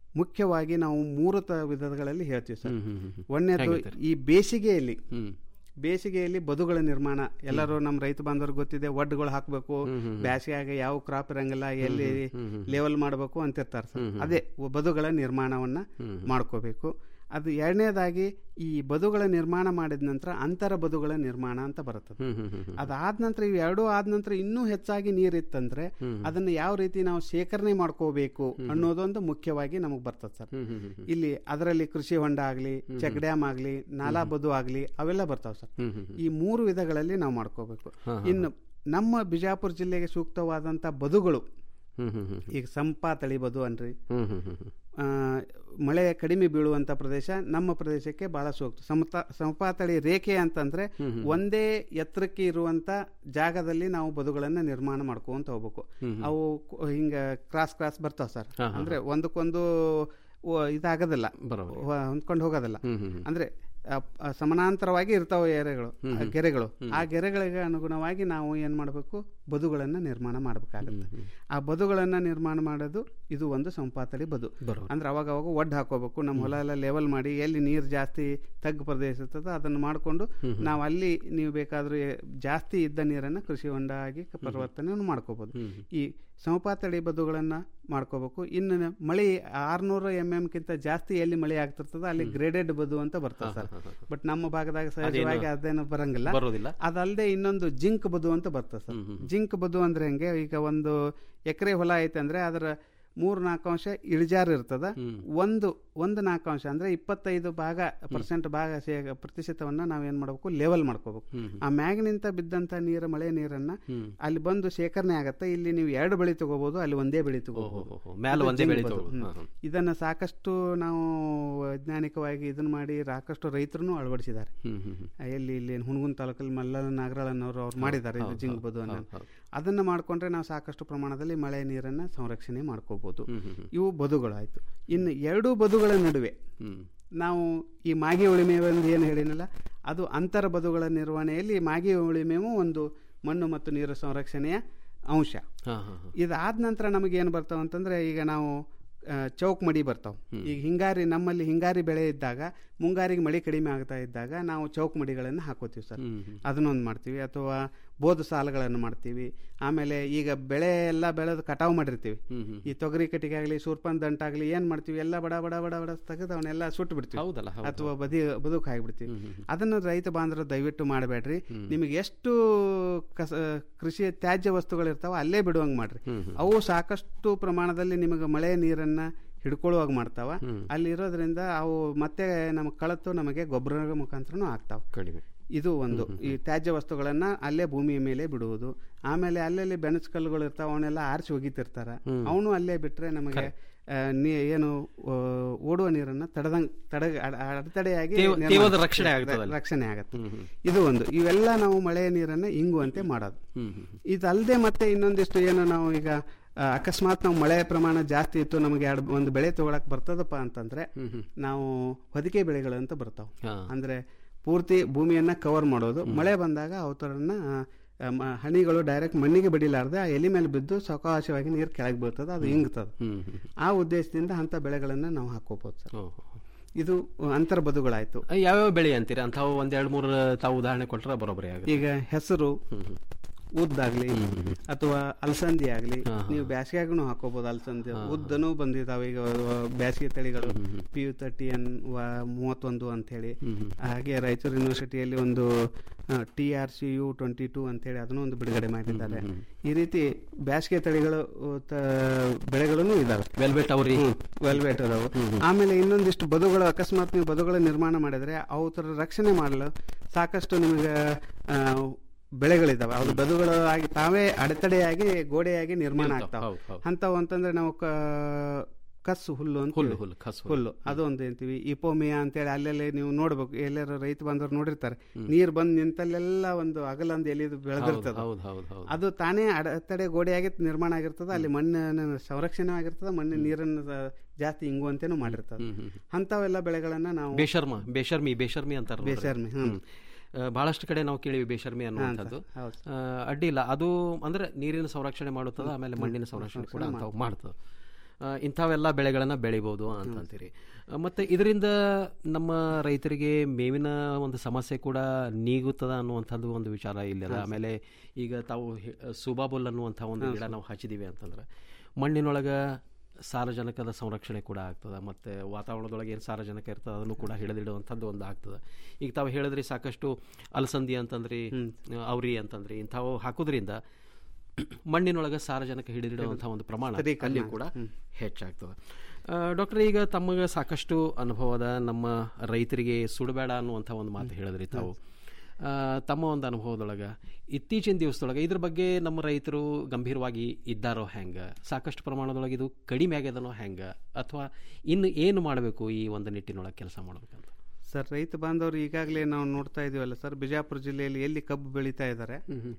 ಮುಖ್ಯವಾಗಿ ನಾವು ಮೂರು ತ ವಿಧಗಳಲ್ಲಿ ಹೇಳ್ತೀವಿ ಸರ್ ಹ್ಮ್, ಹ್ಮ್, ಹ್ಮ್. ಒಂದನೇದು ಹೇಗಿರ್ತಾರೆ? ಈ ಬೇಸಿಗೆಯಲ್ಲಿ ಬೇಸಿಗೆಯಲ್ಲಿ ಬದುಗಳ ನಿರ್ಮಾಣ ಎಲ್ಲರೂ ನಮ್ಮ ರೈತ ಬಾಂಧವ್ರಿಗೆ ಗೊತ್ತಿದೆ ಒಡ್ಡುಗಳು ಹಾಕಬೇಕು ಬೇಸಿಗೆಯಾಗ ಯಾವ ಕ್ರಾಪ್ ಇರಂಗಿಲ್ಲ ಎಲ್ಲಿ ಲೆವೆಲ್ ಮಾಡಬೇಕು ಅಂತಿರ್ತಾರೆ ಸರ್ ಅದೇ ಬದುಗಳ ನಿರ್ಮಾಣವನ್ನ ಮಾಡ್ಕೋಬೇಕು ಅದು ಎರಡನೇದಾಗಿ ಈ ಬದುಗಳ ನಿರ್ಮಾಣ ಮಾಡಿದ ನಂತರ ಅಂತರ ಬದುಗಳ ನಿರ್ಮಾಣ ಅಂತ ಬರುತ್ತದೆ ಅದಾದ ನಂತರ ಇವು ಎರಡೂ ಆದ ನಂತರ ಇನ್ನೂ ಹೆಚ್ಚಾಗಿ ನೀರಿತ್ತಂದ್ರೆ ಅದನ್ನ ಯಾವ ರೀತಿ ನಾವು ಶೇಖರಣೆ ಮಾಡ್ಕೋಬೇಕು ಅನ್ನೋದೊಂದು ಮುಖ್ಯವಾಗಿ ನಮಗೆ ಬರ್ತದೆ ಸರ್ ಇಲ್ಲಿ ಅದರಲ್ಲಿ ಕೃಷಿ ಹೊಂಡ ಆಗ್ಲಿ ಚೆಕ್ ಡ್ಯಾಮ್ ಆಗ್ಲಿ ನಾಲಾ ಬದು ಆಗ್ಲಿ ಅವೆಲ್ಲ ಬರ್ತಾವ ಸರ್ ಈ ಮೂರು ವಿಧಗಳಲ್ಲಿ ನಾವು ಮಾಡ್ಕೋಬೇಕು ಇನ್ನು ನಮ್ಮ ಬಿಜಾಪುರ ಜಿಲ್ಲೆಗೆ ಸೂಕ್ತವಾದಂತ ಬದುಗಳು ಈಗ ಸಂಪಾ ತಳಿ ಬದು ಅನ್ರಿ ಆ, ಮಳೆ ಕಡಿಮೆ ಬೀಳುವಂತ ಪ್ರದೇಶ ನಮ್ಮ ಪ್ರದೇಶಕ್ಕೆ ಬಹಳ ಸೂಕ್ತ ಸಮತ ಸಮಪಾತಳಿ ರೇಖೆ ಅಂತಂದ್ರೆ ಒಂದೇ ಎತ್ತರಕ್ಕೆ ಇರುವಂತ ಜಾಗದಲ್ಲಿ ನಾವು ಬದುಗಳನ್ನ ನಿರ್ಮಾಣ ಮಾಡ್ಕೊಂತ ಹೋಗ್ಬೇಕು ಅವು ಕು- ಹಿಂಗ ಕ್ರಾಸ್ ಕ್ರಾಸ್ ಬರ್ತಾವ ಸರ್ ಹಾ, ಹಾ, ಅಂದ್ರೆ ಒಂದಕ್ಕೊಂದು ವ- ಇದಾಗೋದಿಲ್ಲ ವ- ಹೊಂದ್ಕೊಂಡು ಹೋಗೋದಿಲ್ಲ ಅಂದ್ರೆ ಆ, ಆ, ಸಮಾನಾಂತರವಾಗಿ ಇರ್ತಾವ ಎರೆಗಳು ಆ ಗೆರೆಗಳು ಆ ಗೆರೆಗಳಿಗೆ ಅನುಗುಣವಾಗಿ ನಾವು ಏನ್ ಮಾಡಬೇಕು ಬದುಗಳನ್ನ ನಿರ್ಮಾಣ ಮಾಡಬೇಕಾಗುತ್ತೆ ಆ ಬದುಗಳನ್ನ ನಿರ್ಮಾಣ ಮಾಡೋದು ಇದು ಒಂದು ಸಂಪಾತಳಿ ಬದು ಅಂದ್ರೆ ಅವಾಗ ಅವಾಗ ಒಡ್ಡು ಹಾಕೋಬೇಕು ನಮ್ಮ ಹೊಲ ಎಲ್ಲ ಲೆವೆಲ್ ಮಾಡಿ ಎಲ್ಲಿ ನೀರು ಜಾಸ್ತಿ ತಗ್ಗು ಪ್ರದೇಶ ಇರ್ತದೋ ಅದನ್ನು ಮಾಡಿಕೊಂಡು ನಾವು ಅಲ್ಲಿ ನೀವು ಬೇಕಾದ್ರೂ ಎ- ಜಾಸ್ತಿ ಇದ್ದ ನೀರನ್ನ ಕೃಷಿ ಹೊಂಡ ಆಗಿ ಪರಿವರ್ತನೆ ಮಾಡ್ಕೋಬಹುದು ಈ ಸಮಪಾತಳಿ ಬದುಗಳನ್ನ ಮಾಡ್ಕೋಬೇಕು ಇನ್ನು ನ- ಮಳೆ ಆರ್ನೂರು ಎಂ ಕಿಂತ ಜಾಸ್ತಿ ಎಲ್ಲಿ ಮಳೆ ಆಗ್ತಿರ್ತದೋ ಅಲ್ಲಿ ಗ್ರೇಡೆಡ್ ಬದು ಅಂತ ಬರ್ತದೆ ಸರ್ ಬಟ್ ನಮ್ಮ ಭಾಗದಾಗ ಸಹಜವಾಗಿ ಅದೇನು ಬರಂಗಿಲ್ಲ ಬರೋದಿಲ್ಲ. ಅದಲ್ಲದೆ ಇನ್ನೊಂದು ಜಿಂಕ್ ಬದು ಅಂತ ಬರ್ತದೆ ಸರ್ ಜಿಂಕ್ ಬದು ಅಂದ್ರೆ ಹೆಂಗೆ ಈಗ ಒಂದು ಎಕರೆ ಹೊಲ ಐತೆ ಅಂದ್ರೆ ಅದರ ಮೂರು ನಾಲ್ಕು ಅಂಶ ಇಳಿಜಾರು ಇರ್ತದ ಒಂದು ಒಂದು ನಾಲ್ಕು ಅಂಶ ಅಂದ್ರೆ ಇಪ್ಪತ್ತೈದು ಭಾಗ ಪರ್ಸೆಂಟ್ ಭಾಗ ಶೇ- ಪ್ರತಿಶತವನ್ನ ನಾವೇನ್ ಮಾಡ್ಬೇಕು ಲೆವೆಲ್ ಮಾಡ್ಕೋಬೇಕು ಆ ಮ್ಯಾಗ್ನಿಂದ ಬಿದ್ದಂತ ನೀರು ಮಳೆ ನೀರನ್ನ ಅಲ್ಲಿ ಬಂದು ಶೇಖರಣೆ ಆಗತ್ತೆ ಇಲ್ಲಿ ನೀವು ಎರಡು ಬೆಳೆ ತಗೋಬಹುದು ಅಲ್ಲಿ ಒಂದೇ ಬೆಳೆ ತಗೋಬಹುದು ಮ್ಯಾಲ ಒಂದೇ ಬೆಳೆ ಇದು ತಗೋಬಹುದು. ಹ್ಮ್. ಹಾ, ಹಾ. ಇದನ್ನ ಸಾಕಷ್ಟು ನಾವು ವೈಜ್ಞಾನಿಕವಾಗಿ ಇದನ್ನ ಮಾಡಿ ಸಾಕಷ್ಟು ರೈತರು ಅಳವಡಿಸಿದ್ದಾರೆ ಎಲ್ಲಿ ಇಲ್ಲಿ ಹುಣಗುನ್ ತಾಲೂಕಲ್ಲಿ ಮಲ್ಲನ ನಾಗರಾಳನ್ನವರು ಅವ್ರು ಮಾಡಿದ್ದಾರೆ ಇದು ಹೌದು, ಜಿಂಕ್ ಹೌದು, ಬದು ಅನ್ನೋದು. ಹೌದು, ಅದನ್ನ ಮಾಡ್ಕೊಂಡ್ರೆ ನಾವು ಸಾಕಷ್ಟು ಪ್ರಮಾಣದಲ್ಲಿ ಮಳೆ ನೀರನ್ನ ಸಂರಕ್ಷಣೆ ಮಾಡ್ಕೋಬಹುದು ಇವು ಬದುಗಳಾಯ್ತು ಇನ್ನು ಎರಡೂ ಬದುಗಳ ನಡುವೆ ನಾವು ಈ ಮಾಗಿ ಉಳಿಮೆ ಒಂದು ಏನು ಹೇಳಿನಲ್ಲ ಅದು ಅಂತರ ಬದುಗಳ ನಿರ್ವಹಣೆಯಲ್ಲಿ ಮಾಗಿ ಉಳಿಮೆಯೂ ಒಂದು ಮಣ್ಣು ಮತ್ತು ನೀರು ಸಂರಕ್ಷಣೆಯ ಅಂಶ ಹಾ, ಹಾ, ಹಾ. ಇದಾದ ನಂತರ ನಮಗೆ ಏನು ಬರ್ತಾವ ಅಂತಂದ್ರೆ ಈಗ ನಾವು ಆ, ಚೌಕ್ ಮಡಿ ಬರ್ತಾವ ಈಗ ಹಿಂಗಾರಿ ನಮ್ಮಲ್ಲಿ ಹಿಂಗಾರಿ ಬೆಳೆ ಇದ್ದಾಗ ಮುಂಗಾರಿಗೆ ಮಳೆ ಕಡಿಮೆ ಆಗ್ತಾ ಇದ್ದಾಗ ನಾವು ಚೌಕ್ ಮಡಿಗಳನ್ನು ಹಾಕೋತೀವಿ ಸರ್ ಅದನ್ನೊಂದು ಮಾಡ್ತೀವಿ ಅಥವಾ ಬೋಧು ಸಾಲುಗಳನ್ನು ಮಾಡ್ತೀವಿ ಆಮೇಲೆ ಈಗ ಬೆಳೆ ಎಲ್ಲ ಬೆಳೆದು ಕಟಾವು ಮಾಡಿರ್ತೀವಿ ಈ ತೊಗರಿ ಕಟ್ಟಿಗೆ ಆಗಲಿ ಸೂರ್ಪನ್ ದಂಟಾಗ್ಲಿ ಏನ್ ಮಾಡ್ತೀವಿ ಎಲ್ಲ ಬಡ ಬಡ ಬಡ ಬಡ ತೆಗೆದು ಅವನ್ನೆಲ್ಲ ಸುಟ್ಟು ಬಿಡ್ತೀವಿ ಹೌದಲ್ಲ, ಹೌದು. ಅಥವಾ ಬದಿ ಬದುಕು ಹಾಕಿಬಿಡ್ತೀವಿ ಅದನ್ನು ರೈತ ಬಾಂಧವರು ದಯವಿಟ್ಟು ಮಾಡಬೇಡ್ರಿ ನಿಮಗೆ ಎಷ್ಟು ಕಸ ಕೃಷಿ ತ್ಯಾಜ್ಯ ವಸ್ತುಗಳಿರ್ತಾವ ಅಲ್ಲೇ ಬಿಡುವಂಗೆ ಮಾಡ್ರಿ ಅವು ಸಾಕಷ್ಟು ಪ್ರಮಾಣದಲ್ಲಿ ನಿಮಗೆ ಮಳೆ ನೀರನ್ನ ಹಿಡ್ಕೊಳ್ಳುವಾಗ ಮಾಡ್ತಾವ ಅಲ್ಲಿ ಇರೋದ್ರಿಂದ ಅವು ಮತ್ತೆ ನಮಗೆ ಕಳತು ನಮಗೆ ಗೊಬ್ಬರ ಮುಖಾಂತರನು ಆಗ್ತಾವ ಕಡಿಮೆ ಇದು ಒಂದು ಈ ತ್ಯಾಜ್ಯ ವಸ್ತುಗಳನ್ನ ಅಲ್ಲೇ ಭೂಮಿಯ ಮೇಲೆ ಬಿಡುವುದು ಆಮೇಲೆ ಅಲ್ಲಲ್ಲಿ ಬೆಣಚು ಕಲ್ಲುಗಳು ಇರ್ತಾವ ಅವನ್ನೆಲ್ಲ ಆರಿಸಿ ಒಗಿತಿರ್ತಾರ ಅವನು ಅಲ್ಲೇ ಬಿಟ್ರೆ ನಮಗೆ ಆ, ನೀ ಏನು ಆ, ಓಡುವ ನೀರನ್ನ ತಡದಂಗ್ ತಡ ಅಡ- ಅಡೆತಡೆಯಾಗಿ ತೇವ- ನಿರ್ಮಾಣ- ತೇವದ ರಕ್ಷಣೆ ಆಗ್ತದೆ ಅಲ್ಲಿ. ರಕ್ಷಣೆ ಆಗತ್ತೆ ಇದು ಒಂದು ಇವೆಲ್ಲ ನಾವು ಮಳೆಯ ನೀರನ್ನ ಇಂಗುವಂತೆ ಮಾಡೋದು ಇದಲ್ಲದೆ ಮತ್ತೆ ಇನ್ನೊಂದಿಷ್ಟು ಏನು ನಾವು ಈಗ ಆ, ಅಕಸ್ಮಾತ್ ನಾವು ಮಳೆ ಪ್ರಮಾಣ ಜಾಸ್ತಿ ಇತ್ತು ನಮಗೆ ಎರಡು ಒಂದು ಬೆಳೆ ತಗೊಳಕ್ ಬರ್ತದಪ್ಪ ಅಂತಂದ್ರೆ ನಾವು ಹೊದಿಕೆ ಬೆಳೆಗಳು ಅಂತ ಬರ್ತಾವ ಅಂದ್ರೆ ಪೂರ್ತಿ ಭೂಮಿಯನ್ನ ಕವರ್ ಮಾಡೋದು ಮಳೆ ಬಂದಾಗ ಅವತರನ್ನ ಆ, ಮ- ಹನಿಗಳು ಡೈರೆಕ್ಟ್ ಮಣ್ಣಿಗೆ ಬಡಿಲಾರ್ದೆ ಆ ಎಲಿ ಮೇಲೆ ಬಿದ್ದು ಸಾವಕಾಶವಾಗಿ ನೀರು ಕೆಳಗೆ ಬೀಳ್ತದೆ ಅದು ಹಿಂಗ್ತದೆ ಆ ಉದ್ದೇಶದಿಂದ ಅಂತ ಬೆಳೆಗಳನ್ನ ನಾವು ಹಾಕೋಬಹುದು ಸರ್ ಇದು ಅಂತರ ಬದುಗಳಾಯ್ತು ಯಾವ್ಯಾವ ಬೆಳೆ ಅಂತೀರಾ ಅಂತಾವು ಒಂದ್ ಎರಡ್ ಮೂರು ತಾವು ಉದಾಹರಣೆ ಕೊಟ್ರೆ ಬರೋಬ್ಬರಿ ಆಗುತ್ತೆ ಈಗ ಹೆಸರು ಉದ್ದಾಗ್ಲಿ ಅಥವಾ ಅಲಸಂದಿ ಆಗ್ಲಿ ನೀವು ಬ್ಯಾಸಿಗೆಗೂ ಹಾಕೋಬಹುದು ಅಲಸಂದಿ ಉದ್ದನೂ ಬಂದಿದಾವೆ ಈಗ ಬ್ಯಾಸಿಗೆ ತಳಿಗಳು ಪಿ ಯು ತರ್ಟಿ ಎನ್ ಮೂವತ್ತೊಂದು ಅಂತ ಹೇಳಿ ಹಾಗೆ ರಾಯಚೂರು ಯೂನಿವರ್ಸಿಟಿಯಲ್ಲಿ ಒಂದು T R C U twenty two ಅಂತ ಹೇಳಿ ಅದನ್ನು ಒಂದು ಬಿಡುಗಡೆ ಮಾಡಿದ್ದಾರೆ ಈ ರೀತಿ ಬ್ಯಾಸಿಗೆ ತಳಿಗಳು ತ- ಬೆಳೆಗಳನ್ನು ಇದಾವೆ ವೆಲ್ವೆಟ್ ಅವ್ರಿ ವೆಲ್ವೆಟ್ ಅದಾವು ಆಮೇಲೆ ಇನ್ನೊಂದಿಷ್ಟು ಬದುಗಳು ಅಕಸ್ಮಾತ್ ನೀವು ಬದುಗಳ ನಿರ್ಮಾಣ ಮಾಡಿದ್ರೆ ಅವು ತರ ರಕ್ಷಣೆ ಮಾಡಲು ಸಾಕಷ್ಟು ನಿಮಗೆ ಆ, ಬೆಳೆಗಳಿದಾವೆ ಅವು ಬದುಗಳು ಆಗಿ ತಾವೇ ಅಡೆತಡೆಯಾಗಿ ಗೋಡೆಯಾಗಿ ನಿರ್ಮಾಣ ಇರ್ತಾವ್, ಆಗ್ತಾವ ಹೌದ್, ಹೌದ್. ಅಂತವು ಅಂತಂದ್ರೆ ನಾವು ಕ- ಕಸ್ಸು ಹುಲ್ಲು ಅಂತ ಹುಲ್ಲು, ಹೇಳಿ. ಹುಲ್ಲು, ಕಸ್ಸು ಹುಲ್ಲು ಅದು ಒಂದು ಅಂತೀವಿ ಇಪೋಮಿಯಾ ಅಂತೇಳಿ ಅಲ್ಲೆಲ್ಲಿ ನೀವು ನೋಡ್ಬೇಕು ಎಲ್ಲರೂ ರೈತ ಬಂದವರು ನೋಡಿರ್ತಾರೆ ನೀರ್ ಬಂದ್ ನಿಂತಲ್ಲೆಲ್ಲ ಒಂದು ಅಗಲೊಂದು ಎಲಿದು ಬೆಳೆದಿರ್ತದೆ ಹೌದು ಹೌದು ಹೌದು ಅದು ತಾನೇ ಅಡೆತಡೆ ಗೋಡೆಯಾಗಿ ನಿರ್ಮಾಣ ಆಗಿರ್ತದೆ ಅಲ್ಲಿ ಮಣ್ಣಿನ ಸಂರಕ್ಷಣೆ ಆಗಿರ್ತದೆ ಮಣ್ಣಿನ ನೀರನ್ನು ಸ- ಜಾಸ್ತಿ ಇಂಗುವಂತೆನೂ ಮಾಡಿರ್ತದೆ ಅಂಥವೆಲ್ಲ ಬೆಳೆಗಳನ್ನ ನಾವು ಬೇಶರ್ಮ ಬೇಶರ್ಮಿ ಬೇಶರ್ಮಿ ಅಂತಾರ ನೋಡ್ರಿ. ಬೇಶರ್ಮಿ, ಹ್ಮ್. ಹ್ಮ್. ಆ, ಬಹಳಷ್ಟು ಕಡೆ ನಾವು ಕೇಳಿವಿ ಬೇಶರ್ಮಿ ಅನ್ನುವಂಥದ್ದು ಹೌದು. ಆ, ಅಡ್ಡಿ ಇಲ್ಲ ಅದು ಅಂದ್ರೆ ನೀರಿನ ಸಂರಕ್ಷಣೆ ಮಾಡುತ್ತದೆ ಆಮೇಲೆ ಮಣ್ಣಿನ ಸಂರಕ್ಷಣೆ ಕೂಡ ಅಂತಾವು ಮಾಡ್ತದೆ ಆ, ಇಂಥವೆಲ್ಲ ಬೆಳೆಗಳನ್ನು ಬೆಳಿಬೋದು ಅಂತಂತೀರಿ ಆ, ಮತ್ತೆ ಇದರಿಂದ ನಮ್ಮ ರೈತರಿಗೆ ಮೇವಿನ ಒಂದು ಸಮಸ್ಯೆ ಕೂಡ ನೀಗುತ್ತದ ಅನ್ನುವಂಥದ್ದು ಒಂದು ವಿಚಾರ ಇಲ್ಲದ ಹಾ, ಸರ್. ಆಮೇಲೆ ಈಗ ತಾವು ಹೆ- ಸುಬಾಬುಲ್ ಅನ್ನುವಂಥ ಒಂದು ಹಾ, ಗಿಡ ಸರ್. ನಾವು ಹಚ್ಚಿದೀವಿ ಅಂತಂದ್ರೆ ಮಣ್ಣಿನೊಳಗೆ ಸಾರಜನಕದ ಸಂರಕ್ಷಣೆ ಕೂಡ ಆಗ್ತದೆ ಮತ್ತು ವಾತಾವರಣದೊಳಗೆ ಏನು ಸಾರಜನಕ ಇರ್ತದೆ ಅದನ್ನು ಕೂಡ ಹಿಡಿದಿಡುವಂಥದ್ದು ಒಂದು ಆಗ್ತದೆ ಈಗ ತಾವು ಹೇಳಿದ್ರಿ ಸಾಕಷ್ಟು ಅಲಸಂದಿ ಅಂತಂದ್ರಿ ಅವ್ರಿ ಅಂತಂದ್ರಿ ಇಂಥವು ಹಾಕೋದ್ರಿಂದ ಮಣ್ಣಿನೊಳಗೆ ಸಾರಜನಕ ಹಿಡಿದಿಡುವಂಥ ಒಂದು ಪ್ರಮಾಣ ಸ್ಥಿರೀಕರಣ ಅಲ್ಲಿ ಕೂಡ ಹೆಚ್ಚಾಗ್ತದೆ ಡಾಕ್ಟರ್ ಈಗ ತಮಗೆ ಸಾಕಷ್ಟು ಅನುಭವದ ನಮ್ಮ ರೈತರಿಗೆ ಸುಡಬೇಡ ಅನ್ನುವಂಥ ಒಂದು ಮಾತು ಹೇಳಿದ್ರಿ ತಾವು ಆ, ತಮ್ಮ ಒಂದು ಅನುಭವದೊಳಗೆ ಇತ್ತೀಚಿನ ದಿವಸದೊಳಗೆ ಇದ್ರ ಬಗ್ಗೆ ನಮ್ಮ ರೈತರು ಗಂಭೀರವಾಗಿ ಇದ್ದಾರೋ ಹೆಂಗೆ ಸಾಕಷ್ಟು ಪ್ರಮಾಣದೊಳಗೆ ಇದು ಕಡಿಮೆ ಆಗ್ಯದನೋ ಹೆಂಗೆ ಅಥವಾ ಇನ್ನು ಏನು ಮಾಡಬೇಕು ಈ ಒಂದು ನಿಟ್ಟಿನೊಳಗೆ ಕೆಲಸ ಮಾಡಬೇಕಂತ ಸರ್ ರೈತ ಬಾಂಧವರು ಈಗಾಗಲೇ ನಾವು ನೋಡ್ತಾ ಇದೀವಲ್ಲ ಸರ್ ಬಿಜಾಪುರ ಜಿಲ್ಲೆಯಲ್ಲಿ ಎಲ್ಲಿ ಕಬ್ಬು ಬೆಳೀತಾ ಇದ್ದಾರೆ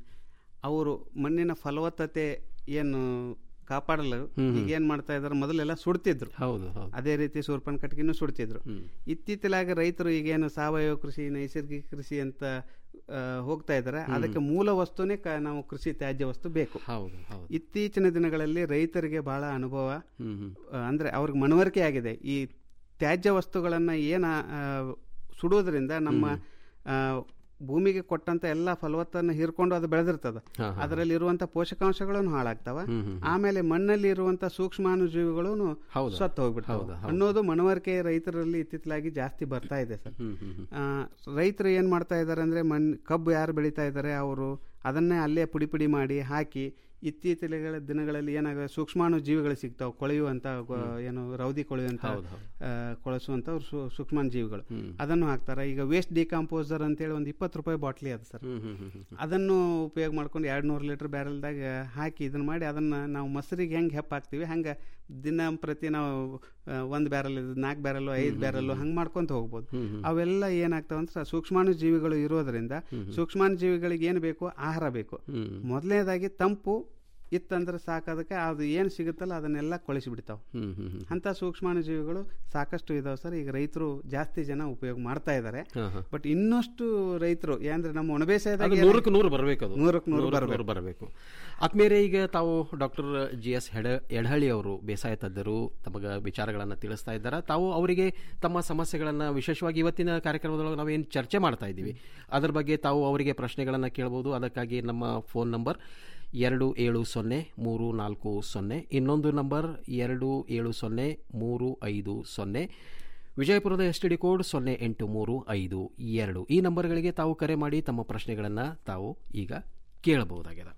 ಅವರು ಮಣ್ಣಿನ ಫಲವತ್ತತೆ ಏನು ಕಾಪಾಡಲು ಹ್ಮ್. ಈಗ ಏನ್ ಮಾಡ್ತಾ ಇದಾರೆ ಮೊದಲೆಲ್ಲ ಸುಡ್ತಿದ್ರು ಹೌದು ಹೌದು ಅದೇ ರೀತಿ ಸೂರ್ಪನ್ ಕಟ್ಗಿನೂ ಸುಡ್ತಿದ್ರು ಇತ್ತೀಚಲಾಗಿ ರೈತರು ಈಗೇನು ಸಾವಯವ ಕೃಷಿ ನೈಸರ್ಗಿಕ ಕೃಷಿ ಅಂತ ಆ, ಹೋಗ್ತಾ ಇದ್ದಾರೆ ಹ್ಮ್. ಅದಕ್ಕೆ ಮೂಲ ವಸ್ತುನೇ ಕ- ನಾವು ಕೃಷಿ ತ್ಯಾಜ್ಯ ವಸ್ತು ಬೇಕು ಹೌದು ಹೌದು ಇತ್ತೀಚಿನ ದಿನಗಳಲ್ಲಿ ರೈತರಿಗೆ ಬಹಳ ಅನುಭವ ಹ್ಮ್ ಹ್ಮ್ ಆ, ಅಂದ್ರೆ ಅವ್ರಿಗೆ ಮನವರಿಕೆ ಆಗಿದೆ ಈ ತ್ಯಾಜ್ಯ ವಸ್ತುಗಳನ್ನ ಏನ ಆ, ಸುಡೋದ್ರಿಂದ ನಮ್ಮ ಆ, ಭೂಮಿಗೆ ಕೊಟ್ಟಂತ ಎಲ್ಲ ಫಲವತ್ತನ್ನು ಹೀರ್ಕೊಂಡು ಅದು ಬೆಳೆದಿರ್ತದ ಹಾ, ಹಾ, ಹಾ. ಅದರಲ್ಲಿ ಇರುವಂತ ಪೋಷಕಾಂಶಗಳನ್ನು ಹಾಳಾಗ್ತಾವ ಹ್ಮ್, ಹ್ಮ್, ಹ್ಮ್. ಆಮೇಲೆ ಮಣ್ಣಲ್ಲಿ ಇರುವಂತ ಸೂಕ್ಷ್ಮಾಣುಜೀವಿಗಳು ಹೌದು. ಸತ್ತು ಹೋಗ್ಬಿಡ್ತಾವ ಹೌದು, ಹೌದು. ಅನ್ನೋದು ಮನವರಿಕೆ ರೈತರಲ್ಲಿ ಇತ್ತಿತ್ತಲಾಗಿ ಜಾಸ್ತಿ ಬರ್ತಾ ಇದೆ ಸರ್ ಹ್ಮ್ ಹ್ಮ್ ಹ್ಮ್ ಆ, ರೈತರು ಏನ್ ಮಾಡ್ತಾ ಇದ್ದಾರೆ ಅಂದ್ರೆ ಮಣ್ ಕಬ್ಬು ಯಾರು ಬೆಳೀತಾ ಇದ್ದಾರೆ ಅವರು ಅದನ್ನೇ ಅಲ್ಲೇ ಪುಡಿ ಪುಡಿ ಮಾಡಿ ಹಾಕಿ ಇತ್ತೀಚಿನ ದಿನಗಳಲ್ಲಿ ಏನಾಗ ಸೂಕ್ಷ್ಮಾಣು ಜೀವಿಗಳು ಸಿಗ್ತಾವೆ ಕೊಳೆಯುವಂತ ಗೊ- ಏನು ರೌದಿ ಕೊಳೆಯುವಂತ ಹೌದು, ಹೌದು. ಆ, ಕೊಳೆಸುವಂತ ಸೂ- ಸೂಕ್ಷ್ಮಾಣು ಜೀವಿಗಳು ಹ್ಮ್. ಅದನ್ನು ಹಾಕ್ತಾರೆ ಈಗ ವೇಸ್ಟ್ ಡಿಕಂಪೋಸರ್ ಅಂತೇಳಿ ಒಂದು ಇಪ್ಪತ್ತು ರೂಪಾಯಿ ಬಾಟ್ಲಿ ಅದು ಸರ್ ಹ್ಮ್ ಹ್ಮ್ ಹ್ಮ್ ಹ್ಮ್ ಅದನ್ನು ಉಪಯೋಗ ಮಾಡ್ಕೊಂಡು ಎರಡು ನೂರು ಲೀಟರ್ ಬ್ಯಾರಲ್ದಾಗ ಹಾಕಿ ಇದನ್ನ ಮಾಡಿ ಅದನ್ನ ನಾವು ಮೊಸರಿಗೆ ಹೆಂಗೆ ಹೆಪ್ಪ ಹಾಕ್ತೀವಿ ಹಂಗೆ ದಿನ ಪ್ರತಿ ನಾವು ಒಂದು ಬ್ಯಾರಲ್ ನಾಲ್ಕು ಬ್ಯಾರಲ್ಲು ಐದು ಬ್ಯಾರಲ್ಲು ಹಂಗೆ ಮಾಡ್ಕೊಂತ ಹೋಗ್ಬೋದು ಹ್ಮ್ ಹ್ಮ್. ಅವೆಲ್ಲ ಏನಾಗ್ತಾವ ಅಂದ್ರೆ ಸೂಕ್ಷ್ಮಾಣು ಜೀವಿಗಳು ಇರೋದ್ರಿಂದ ಸೂಕ್ಷ್ಮಾಣು ಜೀವಿಗಳಿಗೆ ಏನು ಬೇಕು ಆಹಾರ ಬೇಕು ಹ್ಮ್. ಮೊದಲನೇದಾಗಿ ತಂಪು ಇತ್ತಂದ್ರೆ ಸಾಕೋದಕ್ಕೆ ಅದು ಏನು ಸಿಗುತ್ತಲ್ಲ ಅದನ್ನೆಲ್ಲ ಕೊಳಿಸಿಬಿಡ್ತಾವ ಹ್ಮ್ ಹ್ಮ್ ಹ್ಮ್ ಅಂತ ಸೂಕ್ಷ್ಮಾಣು ಜೀವಿಗಳು ಸಾಕಷ್ಟು ಇದಾವೆ ಸರ್ ಈಗ ರೈತರು ಜಾಸ್ತಿ ಜನ ಉಪಯೋಗ ಮಾಡ್ತಾ ಇದ್ದಾರೆ ಹಾ, ಹಾ. ಬಟ್ ಇನ್ನಷ್ಟು ರೈತರು ಏನಂದ್ರೆ ನಮ್ಮ ಅದು ಒಣಬೇಸಾಯದಾಗ ನೂರಕ್ಕೆ ನೂರು ಬರಬೇಕು ಅದು ನೂರಕ್ಕೆ ನೂರು ನೂರಕ್ಕೆ ಬರಬೇಕು ನೂರು ಬರಬೇಕು ಆತ್ಮೀಯರೇ ಈಗ ತಾವು ಡಾಕ್ಟರ್ ಜಿ ಎಸ್ ಹೆಡ ಎಡಹಳ್ಳಿ ಅವರು ಬೇಸಾಯ ತಜ್ಞರು ತಮಗೆ ವಿಚಾರಗಳನ್ನು ತಿಳಿಸ್ತಾ ಇದ್ದಾರೆ ತಾವು ಅವರಿಗೆ ತಮ್ಮ ಸಮಸ್ಯೆಗಳನ್ನು ವಿಶೇಷವಾಗಿ ಇವತ್ತಿನ ಕಾರ್ಯಕ್ರಮದೊಳಗೆ ನಾವೇನು ಚರ್ಚೆ ಮಾಡ್ತಾ ಇದ್ದೀವಿ ಅದರ ಬಗ್ಗೆ ತಾವು ಅವರಿಗೆ ಪ್ರಶ್ನೆಗಳನ್ನು ಕೇಳ್ಬೋದು ಅದಕ್ಕಾಗಿ ನಮ್ಮ ಫೋನ್ ನಂಬರ್ ಎರಡು ಏಳು ಸೊನ್ನೆ ಮೂರು ನಾಲ್ಕು ಸೊನ್ನೆ ಇನ್ನೊಂದು ನಂಬರ್ ಎರಡು ಏಳು ಸೊನ್ನೆ ಮೂರು ಐದು ಸೊನ್ನೆ ವಿಜಯಪುರದ ಎಸ್ ಟಿ ಡಿ ಕೋಡ್ ಸೊನ್ನೆ ಎಂಟು ಮೂರು ಐದು ಎರಡು ಈ ನಂಬರ್ಗಳಿಗೆ ತಾವು ಕರೆ ಮಾಡಿ ತಮ್ಮ ಪ್ರಶ್ನೆಗಳನ್ನು ತಾವು ಈಗ ಕೇಳಬಹುದಾಗಿದೆ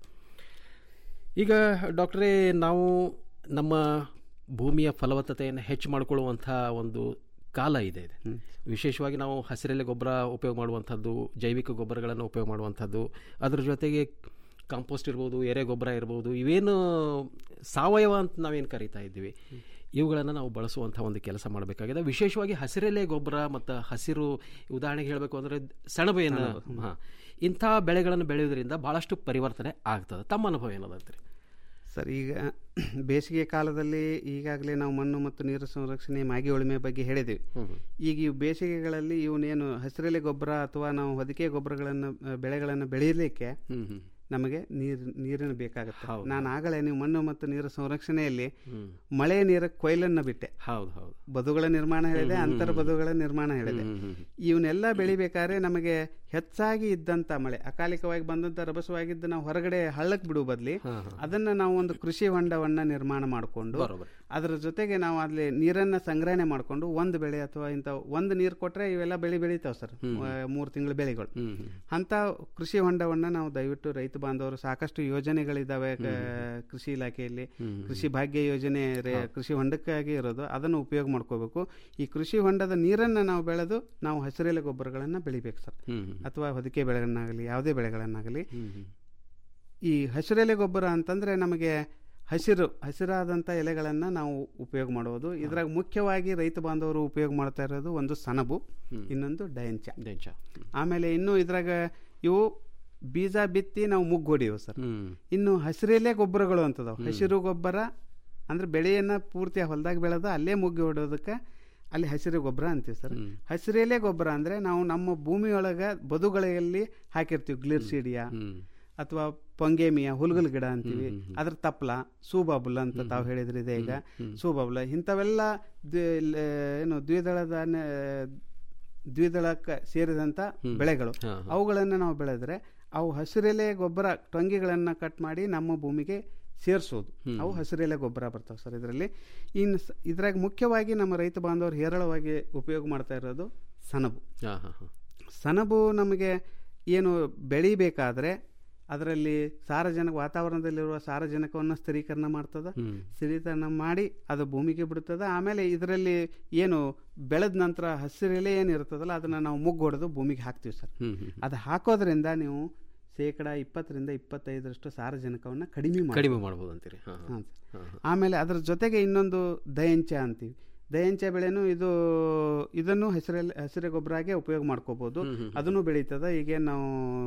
ಈಗ ಡಾಕ್ಟ್ರೇ ನಾವು ನಮ್ಮ ಭೂಮಿಯ ಫಲವತ್ತತೆಯನ್ನು ಹೆಚ್ಚು ಮಾಡಿಕೊಳ್ಳುವಂಥ ಒಂದು ಕಾಲ ಇದೆ ಇದೆ ವಿಶೇಷವಾಗಿ ನಾವು ಹಸಿರೆಲೆ ಗೊಬ್ಬರ ಉಪಯೋಗ ಮಾಡುವಂಥದ್ದು ಜೈವಿಕ ಗೊಬ್ಬರಗಳನ್ನು ಉಪಯೋಗ ಮಾಡುವಂಥದ್ದು ಅದರ ಜೊತೆಗೆ ಕಾಂಪೋಸ್ಟ್ ಇರ್ಬೋದು ಎರೆ ಗೊಬ್ಬರ ಇರ್ಬೋದು ಇವೇನು ಸಾವಯವ ಅಂತ ನಾವೇನು ಕರಿತಾ ಇದ್ದೀವಿ ಇವುಗಳನ್ನು ನಾವು ಬಳಸುವಂಥ ಒಂದು ಕೆಲಸ ಮಾಡಬೇಕಾಗಿದೆ ವಿಶೇಷವಾಗಿ ಹಸಿರೆಲೆ ಗೊಬ್ಬರ ಮತ್ತು ಹಸಿರು ಉದಾಹರಣೆಗೆ ಹೇಳಬೇಕು ಅಂದರೆ ಸೆಣಬೆಯನ್ನು ಹಾಂ ಇಂಥ ಬೆಳೆಗಳನ್ನು ಬೆಳೆಯೋದ್ರಿಂದ ಭಾಳಷ್ಟು ಪರಿವರ್ತನೆ ಆಗ್ತದೆ ತಮ್ಮ ಅನುಭವ ಏನದಂತ್ರಿ ಸರ್ ಈಗ ಬೇಸಿಗೆ ಕಾಲದಲ್ಲಿ ಈಗಾಗಲೇ ನಾವು ಮಣ್ಣು ಮತ್ತು ನೀರು ಸಂರಕ್ಷಣೆ ಮಾಗಿ ಉಳುಮೆ ಬಗ್ಗೆ ಹೇಳಿದ್ದೀವಿ ಈಗ ಈ ಬೇಸಿಗೆಗಳಲ್ಲಿ ಇವನೇನು ಹಸಿರೆಲೆ ಗೊಬ್ಬರ ಅಥವಾ ನಾವು ಹೊದಿಕೆ ಗೊಬ್ಬರಗಳನ್ನು ಆ, ಬೆಳೆಗಳನ್ನು ಬೆಳೆಯಲಿಕ್ಕೆ ನಮಗೆ ನೀರು ನೀರಿನ ಬೇಕಾಗುತ್ತೆ ನಾನು ಆಗಲೇ ನೀವು ಮಣ್ಣು ಮತ್ತು ನೀರು ಸಂರಕ್ಷಣೆಯಲ್ಲಿ ಮಳೆ ನೀರ ಕೊಯ್ಲನ್ನ ಬಿಟ್ಟೆ ಹೌದು ಹೌದು ಬದುಗಳ ನಿರ್ಮಾಣ ಹೇಳಿದೆ ಹ್ಮ್, ಹ್ಮ್, ಅಂತರ ಹ್ಮ್. ಬದುಗಳ ನಿರ್ಮಾಣ ಹೇಳಿದೆ ಹ್ಮ್, ಹ್ಮ್, ಇವನ್ನೆಲ್ಲ ಬೆಳಿಬೇಕಾದ್ರೆ ನಮಗೆ ಹೆಚ್ಚಾಗಿ ಇದ್ದಂತ ಮಳೆ ಅಕಾಲಿಕವಾಗಿ ಬಂದಂತ ರಭಸವಾಗಿದ್ದು ನಾವು ಹೊರಗಡೆ ಹಳ್ಳಕ್ಕೆ ಬಿಡುವ ಬದಲಿ ಅದನ್ನ ನಾವು ಒಂದು ಕೃಷಿ ಹೊಂಡವನ್ನ ನಿರ್ಮಾಣ ಮಾಡಿಕೊಂಡು ಬರೋಬ್ಬರಿ. ಅದರ ಜೊತೆಗೆ ನಾವು ಅಲ್ಲಿ ನೀರನ್ನ ಸಂಗ್ರಹಣೆ ಮಾಡಿಕೊಂಡು ಒಂದು ಬೆಳೆ ಅಥವಾ ಇಂಥ ಒಂದು ನೀರು ಕೊಟ್ರೆ ಇವೆಲ್ಲ ಬೆಳೆ ಬೆಳಿತಾವ ಸರ್ ಹ್ಮ್. ಮೂರು ತಿಂಗಳ ಬೆಳೆಗಳು ಹ್ಮ್, ಹ್ಮ್. ಅಂತ ಕೃಷಿ ಹೊಂಡವನ್ನ ನಾವು ದಯವಿಟ್ಟು ರೈತ ಬಾಂಧವರು ಸಾಕಷ್ಟು ಯೋಜನೆಗಳಿದ್ದಾವೆ ಕ- ಹ್ಮ್. ಕೃಷಿ ಇಲಾಖೆಯಲ್ಲಿ ಹ್ಮ್. ಕೃಷಿ ಭಾಗ್ಯ ಯೋಜನೆ ರೇ- ಹೌದು. ಕೃಷಿ ಹೊಂಡಕ್ಕಾಗಿ ಇರೋದು ಅದನ್ನು ಉಪಯೋಗ ಮಾಡ್ಕೋಬೇಕು ಈ ಕೃಷಿ ಹೊಂಡದ ನೀರನ್ನ ನಾವು ಬೆಳೆದು ನಾವು ಹಸಿರೆಲೆ ಗೊಬ್ಬರಗಳನ್ನ ಬೆಳಿಬೇಕು ಸರ್ ಹ್ಮ್, ಹ್ಮ್. ಅಥವಾ ಹೊದಿಕೆ ಬೆಳೆಗಳನ್ನಾಗಲಿ ಯಾವುದೇ ಬೆಳೆಗಳನ್ನಾಗಲಿ ಹ್ಮ್, ಹ್ಮ್. ಈ ಹಸಿರೆಲೆ ಗೊಬ್ಬರ ಅಂತಂದ್ರೆ ನಮಗೆ ಹಸಿರು ಹಸಿರಾದಂಥ ಎಲೆಗಳನ್ನು ನಾವು ಉಪಯೋಗ ಮಾಡೋದು ಇದ್ರಾಗ ಮುಖ್ಯವಾಗಿ ರೈತ ಬಾಂಧವರು ಉಪಯೋಗ ಮಾಡ್ತಾ ಇರೋದು ಒಂದು ಸನಬು ಹ್ಮ್. ಇನ್ನೊಂದು ಡಯಂಚ ಡಯಂಚ. ಆಮೇಲೆ ಇನ್ನು ಇದ್ರಾಗ ಇವು ಬೀಜ ಬಿತ್ತಿ ನಾವು ಮುಗ್ಗೊಡಿವು ಸರ್ ಹ್ಮ್. ಇನ್ನು ಹಸಿರೆಲೆ ಗೊಬ್ಬರಗಳು ಅಂತದವು ಹ್ಮ್. ಹಸಿರು ಗೊಬ್ಬರ ಅಂದ್ರೆ ಬೆಳೆಯನ್ನ ಪೂರ್ತಿ ಹೊಲದಾಗ ಬೆಳೆದು ಅಲ್ಲೇ ಮುಗ್ಗಿ ಹೊಡೋದಕ್ಕೆ ಅಲ್ಲಿ ಹಸಿರು ಗೊಬ್ಬರ ಅಂತೀವಿ ಸರ್ ಹ್ಮ್. ಹಸಿರೆಲೆ ಗೊಬ್ಬರ ಅಂದ್ರೆ ನಾವು ನಮ್ಮ ಭೂಮಿಯೊಳಗ ಬದುಗಳಲ್ಲಿ ಹಾಕಿರ್ತೀವಿ ಗ್ಲಿರ್ಸಿಡಿಯಾ ಹ್ಮ್. ಅಥವಾ ಪೊಂಗೇಮಿಯ ಹುಲ್ಗಲ್ ಗಿಡ ಅಂತೀವಿ ಅದ್ರ ತಪ್ಲ ಸೂಬಾಬುಲ್ ಅಂತ ತಾವು ಹೇಳಿದ್ರಿ ಇದೆ ಈಗ ಸೂಬಾಬುಲ ಇಂಥವೆಲ್ಲ ದ್ವಿ- ಲ- ಏನು ದ್ವಿದಳ ಧಾನ್ಯ ದ್ವಿದಳಕ್ಕೆ ಸೇರಿದಂಥ ಬೆಳೆಗಳು ಅವುಗಳನ್ನು ನಾವು ಬೆಳೆದ್ರೆ ಅವು ಹಸಿರೆಲೆ ಗೊಬ್ಬರ ಟೊಂಗಿಗಳನ್ನು ಕಟ್ ಮಾಡಿ ನಮ್ಮ ಭೂಮಿಗೆ ಸೇರಿಸೋದು ಅವು ಹಸಿರೆಲೆ ಗೊಬ್ಬರ ಬರ್ತಾವೆ ಸರ್ ಇದರಲ್ಲಿ ಇನ್ನು ಸ- ಇದ್ರಾಗ ಮುಖ್ಯವಾಗಿ ನಮ್ಮ ರೈತ ಬಾಂಧವರು ಹೇರಳವಾಗಿ ಉಪಯೋಗ ಮಾಡ್ತಾ ಇರೋದು ಸನಬು ಹಾಂ ಹಾಂ ಹಾಂ ಸನಬು ನಮಗೆ ಏನು ಬೆಳಿಬೇಕಾದ್ರೆ ಅದರಲ್ಲಿ ಸಾರಜನಕ ವಾತಾವರಣದಲ್ಲಿರುವ ಸಾರಜನಕವನ್ನು ಸ್ಥಿರೀಕರಣ ಮಾಡ್ತದ ಸ್ಥಿರೀಕರಣ ಮಾಡಿ ಅದು ಭೂಮಿಗೆ ಬಿಡುತ್ತದೆ ಆಮೇಲೆ ಇದರಲ್ಲಿ ಏನು ಬೆಳೆದ ನಂತರ ಹಸಿರೆಲೆ ಏನು ಇರ್ತದಲ್ಲ ಅದನ್ನು ನಾವು ಮುಗ್ಗು ಹೊಡೆದು ಭೂಮಿಗೆ ಹಾಕ್ತೀವಿ ಸರ್ ಅದು ಹಾಕೋದ್ರಿಂದ ನೀವು ಶೇಕಡ ಇಪ್ಪತ್ತರಿಂದ ಇಪ್ಪತ್ತೈದರಷ್ಟು ಸಾರಜನಕವನ್ನು ಕಡಿಮೆ ಮಾಡಿ ಕಡಿಮೆ ಮಾಡ್ಬೋದು ಅಂತೀರಿ ಹಾಂ ಹಾಂ ಸರ್. ಆಮೇಲೆ ಅದರ ಜೊತೆಗೆ ಇನ್ನೊಂದು ದಯಂಚ ಅಂತೀವಿ ದಯಂಚ ಬೆಳೆನೂ ಇದು ಇದನ್ನು ಹಸಿರಲ್ಲಿ ಹಸಿರೆ ಗೊಬ್ಬರ ಆಗಿ ಉಪಯೋಗ ಮಾಡ್ಕೋಬಹುದು ಅದನ್ನು ಬೆಳೀತದ ಈಗ ನಾವು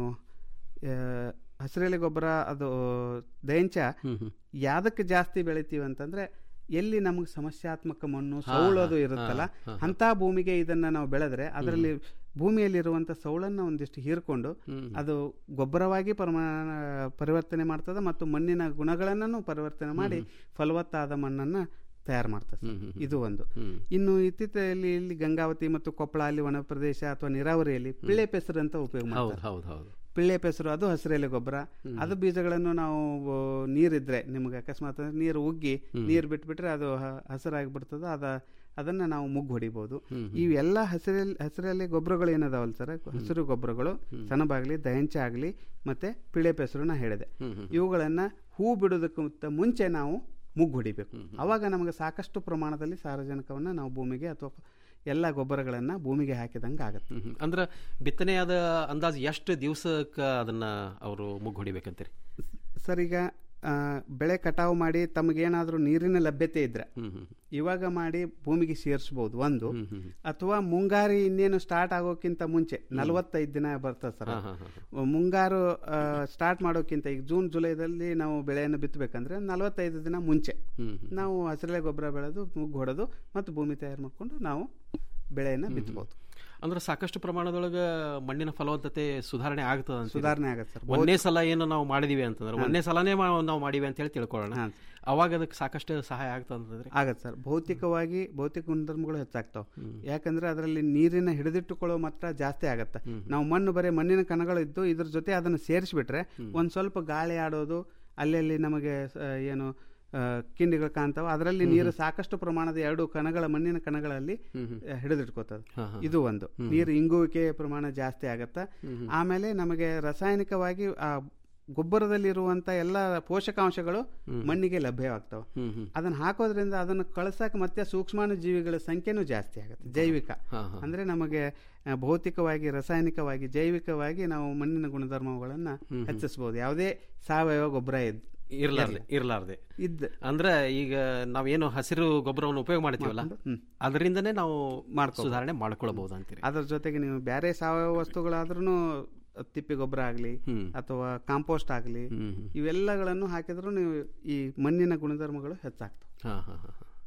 ಆ, ಹಸಿರೆಲೆ ಗೊಬ್ಬರ ಅದು ದಯಂಚ ಯಾವ್ದಕ್ಕೆ ಜಾಸ್ತಿ ಬೆಳಿತೀವಿ ಅಂತಂದ್ರೆ ಎಲ್ಲಿ ನಮಗೆ ಸಮಸ್ಯಾತ್ಮಕ ಮಣ್ಣು ಹಾ, ಸೌಳದು ಹಾ, ಇರುತ್ತಲ್ಲ ಹಾ, ಹಾ. ಅಂತ ಭೂಮಿಗೆ ಇದನ್ನ ನಾವು ಬೆಳೆದ್ರೆ ಅದರಲ್ಲಿ ಭೂಮಿಯಲ್ಲಿರುವಂತ ಸೌಳನ್ನ ಒಂದಿಷ್ಟು ಹೀರ್ಕೊಂಡು ಅದು ಗೊಬ್ಬರವಾಗಿ ಪ್ರಮಾಣ ಪರಿವರ್ತನೆ ಮಾಡ್ತದೆ ಮತ್ತು ಮಣ್ಣಿನ ಗುಣಗಳನ್ನು ಪರಿವರ್ತನೆ ಮಾಡಿ ಫಲವತ್ತಾದ ಮಣ್ಣನ್ನ ತಯಾರು ಮಾಡ್ತದೆ ಸರ್. ಇದು ಒಂದು ಇನ್ನು ಇತ್ತೀಚೆಯಲ್ಲಿ ಇಲ್ಲಿ ಗಂಗಾವತಿ ಮತ್ತು ಕೊಪ್ಪಳ ಅಲ್ಲಿ ಒಣ ಪ್ರದೇಶ ಅಥವಾ ನೀರಾವರಿಯಲ್ಲಿ ಪಿಳ್ಳೆ ಪೆಸರು ಅಂತ ಉಪಯೋಗ ಹೌದು ಮಾಡ್ತಾರೆ ಹೌದು ಹೌದು ಪಿಳ್ಳೆ ಪೆಸರು ಅದು ಹಸಿರೆಲೆ ಗೊಬ್ಬರ ಅದು ಬೀಜಗಳನ್ನು ನಾವು ಆ, ನೀರಿದ್ರೆ ನಿಮಗೆ ಅಕಸ್ಮಾತ್ ಅಂದ್ರೆ ನೀರು ಉಗ್ಗಿ ನೀರು ಬಿಟ್ಬಿಟ್ರೆ ಅದು ಹ- ಹಸಿರಾಗಿ ಬಿಡ್ತದೆ ಅದ ಅದನ್ನ ನಾವು ಮುಗ್ಗು ಹೊಡಿಬಹುದು ಇವೆಲ್ಲ ಹಸಿರೆಲೆ ಹಸಿರೆಲೆ ಗೊಬ್ಬರಗಳು ಏನದಾವಲ್ಲ ಸರ್ ಹಸಿರು ಗೊಬ್ಬರಗಳು ಸಣಬಾಗ್ಲಿ ದಯಂಚ ಆಗಲಿ ಮತ್ತೆ ಪಿಳೆ ಪೆಸರು ನಾ ಹೇಳಿದೆ ಇವುಗಳನ್ನ ಹೂ ಬಿಡೋದಕ್ಕಿಂತ ಮುಂಚೆ ನಾವು ಮುಗ್ಗು ಹೊಡಿಬೇಕು ಅವಾಗ ನಮಗೆ ಸಾಕಷ್ಟು ಪ್ರಮಾಣದಲ್ಲಿ ಸಾರಜನಕವನ್ನು ನಾವು ಭೂಮಿಗೆ ಅಥವಾ ಎಲ್ಲ ಗೊಬ್ಬರಗಳನ್ನ ಭೂಮಿಗೆ ಹಾಕಿದಂಗೆ ಆಗುತ್ತೆ ಅಂದ್ರೆ ಬಿತ್ತನೆಯಾದ ಅಂದಾಜು ಎಷ್ಟು ದಿವಸಕ್ಕೆ ಅದನ್ನ ಅವರು ಮುಗ್ಗು ಹೊಡಿಬೇಕಂತೀರಿ ಸರ್ ಈಗ ಆ, ಬೆಳೆ ಕಟಾವು ಮಾಡಿ ತಮಗೇನಾದ್ರೂ ನೀರಿನ ಲಭ್ಯತೆ ಇದ್ರೆ ಇವಾಗ ಮಾಡಿ ಭೂಮಿಗೆ ಸೇರಿಸ್ಬೋದು ಒಂದು ಅಥವಾ ಮುಂಗಾರಿ ಇನ್ನೇನು ಸ್ಟಾರ್ಟ್ ಆಗೋಕ್ಕಿಂತ ಮುಂಚೆ ನಲವತ್ತೈದು ದಿನ ಬರ್ತದೆ ಸರ್ ಹಾ, ಹಾ, ಹಾ. ಮುಂಗಾರು ಸ್ಟಾರ್ಟ್ ಮಾಡೋಕ್ಕಿಂತ ಈಗ ಜೂನ್ ಜುಲೈದಲ್ಲಿ ನಾವು ಬೆಳೆಯನ್ನು ಬಿತ್ತಬೇಕಂದ್ರೆ ನಲವತ್ತೈದು ದಿನ ಮುಂಚೆ ನಾವು ಹಸಿರೆಲೆ ಗೊಬ್ಬರ ಬೆಳೆದು ಮುಗ್ಗು ಹೊಡೆದು ಮತ್ತು ಭೂಮಿ ತಯಾರು ಮಾಡಿಕೊಂಡು ನಾವು ಬೆಳೆಯನ್ನು ಬಿತ್ತಬಹುದು ಅಂದ್ರೆ ಸಾಕಷ್ಟು ಪ್ರಮಾಣದೊಳಗೆ ಮಣ್ಣಿನ ಫಲವತ್ತತೆ ಸುಧಾರಣೆ ಆಗ್ತದ ಅಂತೀರಿ? ಸುಧಾರಣೆ ಆಗತ್ತೆ ಸರ್. ಒಂದೇ ಸಲ ಏನು ನಾವು ಮಾಡಿದೀವಿ ಅಂತಂದ್ರೆ ಒಂದೇ ಸಲನೇ ಮಾ- ನಾವು ಮಾಡಿವಿ ಅಂತ ಹೇಳಿ ತಿಳ್ಕೊಳ್ಳೋಣ ಅವಾಗ ಅದಕ್ಕೆ ಸಾಕಷ್ಟು ಸಹಾಯ ಆಗ್ತದಂತಂದ್ರೆ ಆಗತ್ತೆ ಸರ್ ಭೌತಿಕವಾಗಿ ಭೌತಿಕ ಗುಣಧರ್ಮಗಳು ಹೆಚ್ಚಾಗ್ತಾವೆ ಯಾಕಂದ್ರೆ ಅದರಲ್ಲಿ ನೀರಿನ ಹಿಡಿದಿಟ್ಟುಕೊಳ್ಳೋ ಮಾತ್ರ ಜಾಸ್ತಿ ಆಗತ್ತೆ ನಾವು ಮಣ್ಣು ಬರೀ ಮಣ್ಣಿನ ಕಣಗಳು ಇದ್ದು ಇದ್ರ ಜೊತೆ ಅದನ್ನು ಸೇರಿಸ್ಬಿಟ್ರೆ ಒಂದ್ ಸ್ವಲ್ಪ ಗಾಳಿ ಆಡೋದು ಅಲ್ಲಲ್ಲಿ ನಮಗೆ ಆ, ಏನು ಆ, ಕಿಂಡಿಗಳು ಕಾಣ್ತಾವ ಅದರಲ್ಲಿ ನೀರು ಸಾಕಷ್ಟು ಪ್ರಮಾಣದ ಎರಡು ಕಣಗಳ ಮಣ್ಣಿನ ಕಣಗಳಲ್ಲಿ ಆ, ಹಿಡಿದಿಟ್ಕೋತದೆ ಇದು ಒಂದು ನೀರು ಇಂಗುವಿಕೆ ಪ್ರಮಾಣ ಜಾಸ್ತಿ ಆಗತ್ತ ಆಮೇಲೆ ನಮಗೆ ರಾಸಾಯನಿಕವಾಗಿ ಆ ಗೊಬ್ಬರದಲ್ಲಿರುವಂತ ಎಲ್ಲ ಪೋಷಕಾಂಶಗಳು ಮಣ್ಣಿಗೆ ಲಭ್ಯವಾಗ್ತವೆ ಅದನ್ನ ಹಾಕೋದ್ರಿಂದ ಅದನ್ನು ಕಳ್ಸಕ್ ಮತ್ತೆ ಸೂಕ್ಷ್ಮಾಣು ಜೀವಿಗಳ ಸಂಖ್ಯೆನೂ ಜಾಸ್ತಿ ಆಗುತ್ತೆ ಜೈವಿಕ ಅಂದ್ರೆ ನಮಗೆ ಆ, ಭೌತಿಕವಾಗಿ ರಾಸಾಯನಿಕವಾಗಿ ಜೈವಿಕವಾಗಿ ನಾವು ಮಣ್ಣಿನ ಗುಣಧರ್ಮಗಳನ್ನ ಹೆಚ್ಚಿಸಬಹುದು ಯಾವುದೇ ಸಾವಯವ ಗೊಬ್ಬರ ಇದ್ ಇರ್ಲಾರ್ದೆ ಇರ್ಲಾರ್ದೆ ಇದ್ದ ಅಂದ್ರೆ ಈಗ ನಾವೇನು ಹಸಿರು ಗೊಬ್ಬರವನ್ನು ಉಪಯೋಗ ಮಾಡ್ತೀವಲ್ಲ ಅದರಿಂದನೇ ನಾವು ಸುಧಾರಣೆ ಮಾಡ್ಕೊಳ್ಬಹುದು ಅಂತೀರಿ ಅದ್ರ ಜೊತೆಗೆ ನೀವು ಬೇರೆ ಸಾವಯವ ವಸ್ತುಗಳಾದ್ರೂ ತಿಪ್ಪೆ ಗೊಬ್ಬರ ಆಗಲಿ ಅಥವಾ ಕಾಂಪೋಸ್ಟ್ ಆಗಲಿ ಇವೆಲ್ಲಗಳನ್ನು ಹಾಕಿದ್ರು ನೀವು ಈ ಮಣ್ಣಿನ ಗುಣಧರ್ಮಗಳು ಹೆಚ್ಚಾಗ್ತವೆ ಹಾ ಹಾ ಹಾ ಹಾ.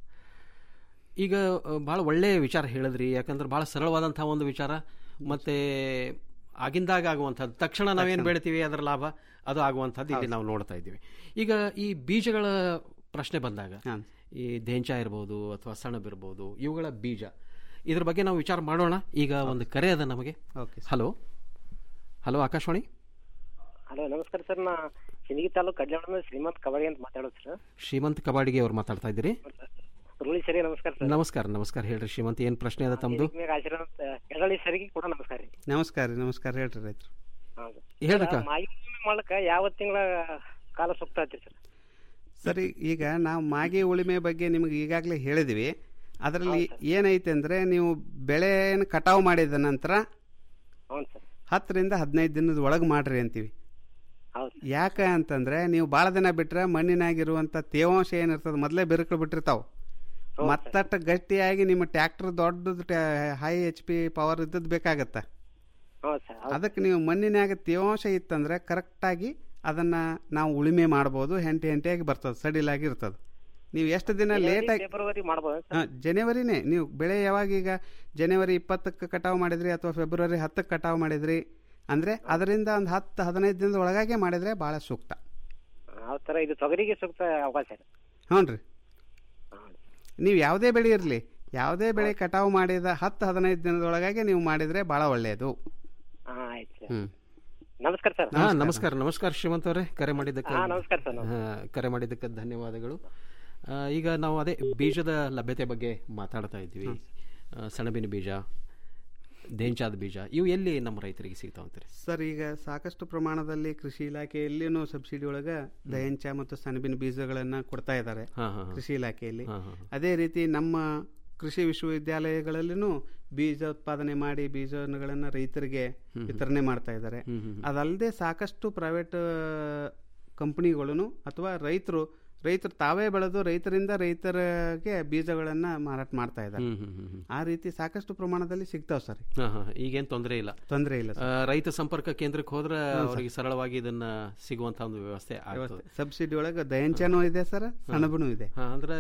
ಈಗ ಭಾಳ ಒಳ್ಳೆಯ ವಿಚಾರ ಹೇಳಿದ್ರಿ ಯಾಕಂದ್ರೆ ಭಾಳ ಸರಳವಾದಂತಹ ಒಂದು ವಿಚಾರ ಮತ್ತೆ ಆಗಿಂದಾಗ ಆಗುವಂಥದ್ದು ತಕ್ಷಣ ನಾವೇನು ಬೆಳಿತೀವಿ ಅದರ ಲಾಭ ಅದು ಆಗುವಂಥದ್ದು ಇಲ್ಲಿ ನಾವು ನೋಡ್ತಾ ಇದ್ದೀವಿ ಈಗ ಈ ಬೀಜಗಳ ಪ್ರಶ್ನೆ ಬಂದಾಗ ಈ ದೇಂಚ ಇರ್ಬೋದು ಅಥವಾ ಸಣಬ್ ಇರ್ಬೋದು ಇವುಗಳ ಬೀಜ ಇದ್ರ ಬಗ್ಗೆ ನಾವು ವಿಚಾರ ಮಾಡೋಣ ಈಗ ಒಂದು ಕರೆ ಅದ ನಮಗೆ ಹಲೋ ಹಲೋ ಆಕಾಶವಾಣಿ ಹಲೋ ನಮಸ್ಕಾರ ಸರ್ ನಾ ಸಿಂದಗಿ ತಾಲೂಕು ಕಡ್ಲೆವಾಡ ಶ್ರೀಮಂತ್ ಕಬಾಡಿ ಅಂತ ಮಾತಾಡೋದು ಸರ್ ಶ್ರೀಮಂತ್ ಕಬಾಡಿಗೆ ಅವ್ರು ಮಾತಾಡ್ತಾ ಇದ್ದೀರಿ ರೂಳಿ ಸರಿ ನಮಸ್ಕಾರ ಸರ್ ನಮಸ್ಕಾರ ನಮಸ್ಕಾರ ಹೇಳ್ರಿ ಶ್ರೀಮಂತ್ ಏನ್ ಪ್ರಶ್ನೆ ಅದ ತಮ್ದು ಮ್ಯಾಗ ಆಶೀರ್ವಾದ ಎಡಳಿ ಸರಿಗೆ ಕೂಡ ನಮಸ್ಕಾರ ರೀ ನಮಸ್ಕಾರ ರೀ ನಮಸ್ಕಾರ ಹೇಳ್ರಿ ರೈತರು ಹೌದು ಹೇಳ್ರಕ್ಕ. ಮಾಗಿ ಉಳುಮೆ ಮಾಡ್ಲಕ್ಕ ಯಾವ ತಿಂಗಳ ಕಾಲ ಸೂಕ್ತ ಐತ್ರಿ ಸರ್ ಸರಿ ಈಗ ನಾವು ಮಾಗಿ ಉಳಿಮೆ ಬಗ್ಗೆ ನಿಮಗೆ ಈಗಾಗಲೇ ಹೇಳಿದ್ವಿ ಅದರಲ್ಲಿ ಏನೈತೆ ಅಂದರೆ ನೀವು ಬೆಳೆಯನ್ನು ಕಟಾವು ಮಾಡಿದ ನಂತರ ಹೌದು ಸರ್ ಹತ್ತರಿಂದ ಹದಿನೈದು ದಿನದ ಒಳಗೆ ಮಾಡ್ರಿ ಅಂತೀವಿ ಹೌದು ಯಾಕೆ ಅಂತಂದ್ರೆ ನೀವು ಭಾಳ ದಿನ ಬಿಟ್ರೆ ಮಣ್ಣಿನಾಗಿರುವಂಥ ತೇವಾಂಶ ಏನಿರ್ತದೆ ಮೊದಲೇ ಬಿರುಕು ಬಿಟ್ಟಿರ್ತಾವೆ ಮತ್ತಷ್ಟು ಗಟ್ಟಿಯಾಗಿ ನಿಮ್ಮ ಟ್ಯಾಕ್ಟರ್ ದೊಡ್ಡದು ಹೈ ಎಚ್ ಪಿ ಪವರ್ ಇದ್ದದ್ದು ಬೇಕಾಗತ್ತೆ ಹೌದು ಸರ್ ಅದಕ್ಕೆ ನೀವು ಮಣ್ಣಿನಾಗ ತೇವಾಂಶ ಇತ್ತಂದ್ರೆ ಕರೆಕ್ಟಾಗಿ ಅದನ್ನ ನಾವು ಉಳುಮೆ ಮಾಡ್ಬೋದು ಹೆಂಟಿ ಹೆಂಟಿಯಾಗಿ ಬರ್ತದೆ ಸಡಿಲಾಗಿ ಇರ್ತದೆ ನೀವು ಎಷ್ಟು ದಿನ ಲೇಟಾಗಿ ಫೆಬ್ರವರಿ ಮಾಡ್ಬೋದು ಹಾಂ ಜನವರಿನೇ ನೀವು ಬೆಳೆ ಯಾವಾಗ ಈಗ ಜನವರಿ ಇಪ್ಪತ್ತಕ್ಕೆ ಕಟಾವು ಮಾಡಿದ್ರಿ ಅಥವಾ ಫೆಬ್ರವರಿ ಹತ್ತಕ್ಕೆ ಕಟಾವು ಮಾಡಿದ್ರಿ ಅಂದ್ರೆ ಅದರಿಂದ ಒಂದು ಹತ್ತು ಹದಿನೈದು ದಿನದ ಒಳಗಾಗೆ ಮಾಡಿದ್ರೆ ಬಹಳ ಸೂಕ್ತ ಆ ಥರ ಇದು ತೊಗರಿಗೆ ಸೂಕ್ತ ಅವಕಾಶ ಇದೆ ಹ್ಞೂ ರೀ ನೀವು ಯಾವುದೇ ಬೆಳೆ ಇರಲಿ ಯಾವುದೇ ಬೆಳೆ ಕಟಾವು ಮಾಡಿದ ಹತ್ತು ಹದಿನೈದು ದಿನದೊಳಗಾಗಿ ನೀವು ಮಾಡಿದ್ರೆ ಬಹಳ ಒಳ್ಳೆಯದು ಹಾಂ ಆಯ್ತು ಸರ್ ಹ್ಮ್ ನಮಸ್ಕಾರ ಸರ್ ಹಾ ನಮಸ್ಕಾರ ನಮಸ್ಕಾರ ಶ್ರೀಮಂತ್ ಅವರೇ ಕರೆ ಮಾಡಿದ್ದಕ್ಕೆ ಹಾ, ನಮಸ್ಕಾರ ಸರ್, ನಮಸ್ಕಾರ. ಹಾ, ಕರೆ ಮಾಡಿದ್ದಕ್ಕೆ ಧನ್ಯವಾದಗಳು ಆ, ಈಗ ನಾವು ಅದೇ ಬೀಜದ ಲಭ್ಯತೆ ಬಗ್ಗೆ ಮಾತಾಡ್ತಾ ಇದ್ವಿ ಆ, ಸೆಣಬಿನ ಬೀಜ ದೇಂಚಾದ ಬೀಜ ಇವು ಎಲ್ಲಿ ನಮ್ಮ ರೈತರಿಗೆ ಸಿಗ್ತಾವಂತೀರಿ ಸರ್ ಈಗ ಸಾಕಷ್ಟು ಪ್ರಮಾಣದಲ್ಲಿ ಕೃಷಿ ಇಲಾಖೆಯಲ್ಲಿನೂ ಸಬ್ಸಿಡಿ ಒಳಗೆ ದಯಂಚ ಮತ್ತು ಸೆಣಬಿನ ಬೀಜಗಳನ್ನ ಕೊಡ್ತಾ ಇದ್ದಾರೆ ಹಾ, ಹಾ, ಹಾ. ಕೃಷಿ ಇಲಾಖೆಯಲ್ಲಿ ಹಾ, ಹಾ, ಹಾ. ಅದೇ ರೀತಿ ನಮ್ಮ ಕೃಷಿ ವಿಶ್ವವಿದ್ಯಾಲಯಗಳಲ್ಲಿನೂ ಬೀಜ ಉತ್ಪಾದನೆ ಮಾಡಿ ಬೀಜಗಳನ್ನ ರೈತರಿಗೆ ಹ್ಮ್. ವಿತರಣೆ ಮಾಡ್ತಾ ಇದ್ದಾರೆ ಹ್ಮ್, ಹ್ಮ್, ಹ್ಮ್. ಅದಲ್ಲದೆ ಸಾಕಷ್ಟು ಪ್ರೈವೇಟ್ ಕಂಪನಿಗಳನ್ನು ಅಥವಾ ರೈತರು ರೈತರು ತಾವೇ ಬೆಳೆದು ರೈತರಿಂದ ರೈತರಿಗೆ ಬೀಜಗಳನ್ನ ಮಾರಾಟ ಮಾಡ್ತಾ ಇದ್ದಾರೆ ಹ್ಮ್, ಹ್ಮ್, ಹ್ಮ್, ಹ್ಮ್. ಆ ರೀತಿ ಸಾಕಷ್ಟು ಪ್ರಮಾಣದಲ್ಲಿ ಸಿಗ್ತಾವ್ ಸರ್ ಹಾ, ಹಾ, ಈಗೇನ್ ತೊಂದರೆ ಇಲ್ಲ ತೊಂದರೆ ಇಲ್ಲ ಆ, ರೈತ ಸಂಪರ್ಕ ಕೇಂದ್ರಕ್ಕೆ ಹೋದ್ರೆ ಹ್ಮ್, ಸರ್. ಅವರಿಗೆ ಸರಳವಾಗಿ ಇದನ್ನ ಸಿಗುವಂತ ಒಂದು ವ್ಯವಸ್ಥೆ ಆಗ್ತದೆ ಸಬ್ಸಿಡಿ ಒಳಗೆ ದಯಂಚನೂ ಇದೆ ಸರ್ ಸೆಣಬನೂ ಇದೆ ಹಾ, ಅಂದ್ರೆ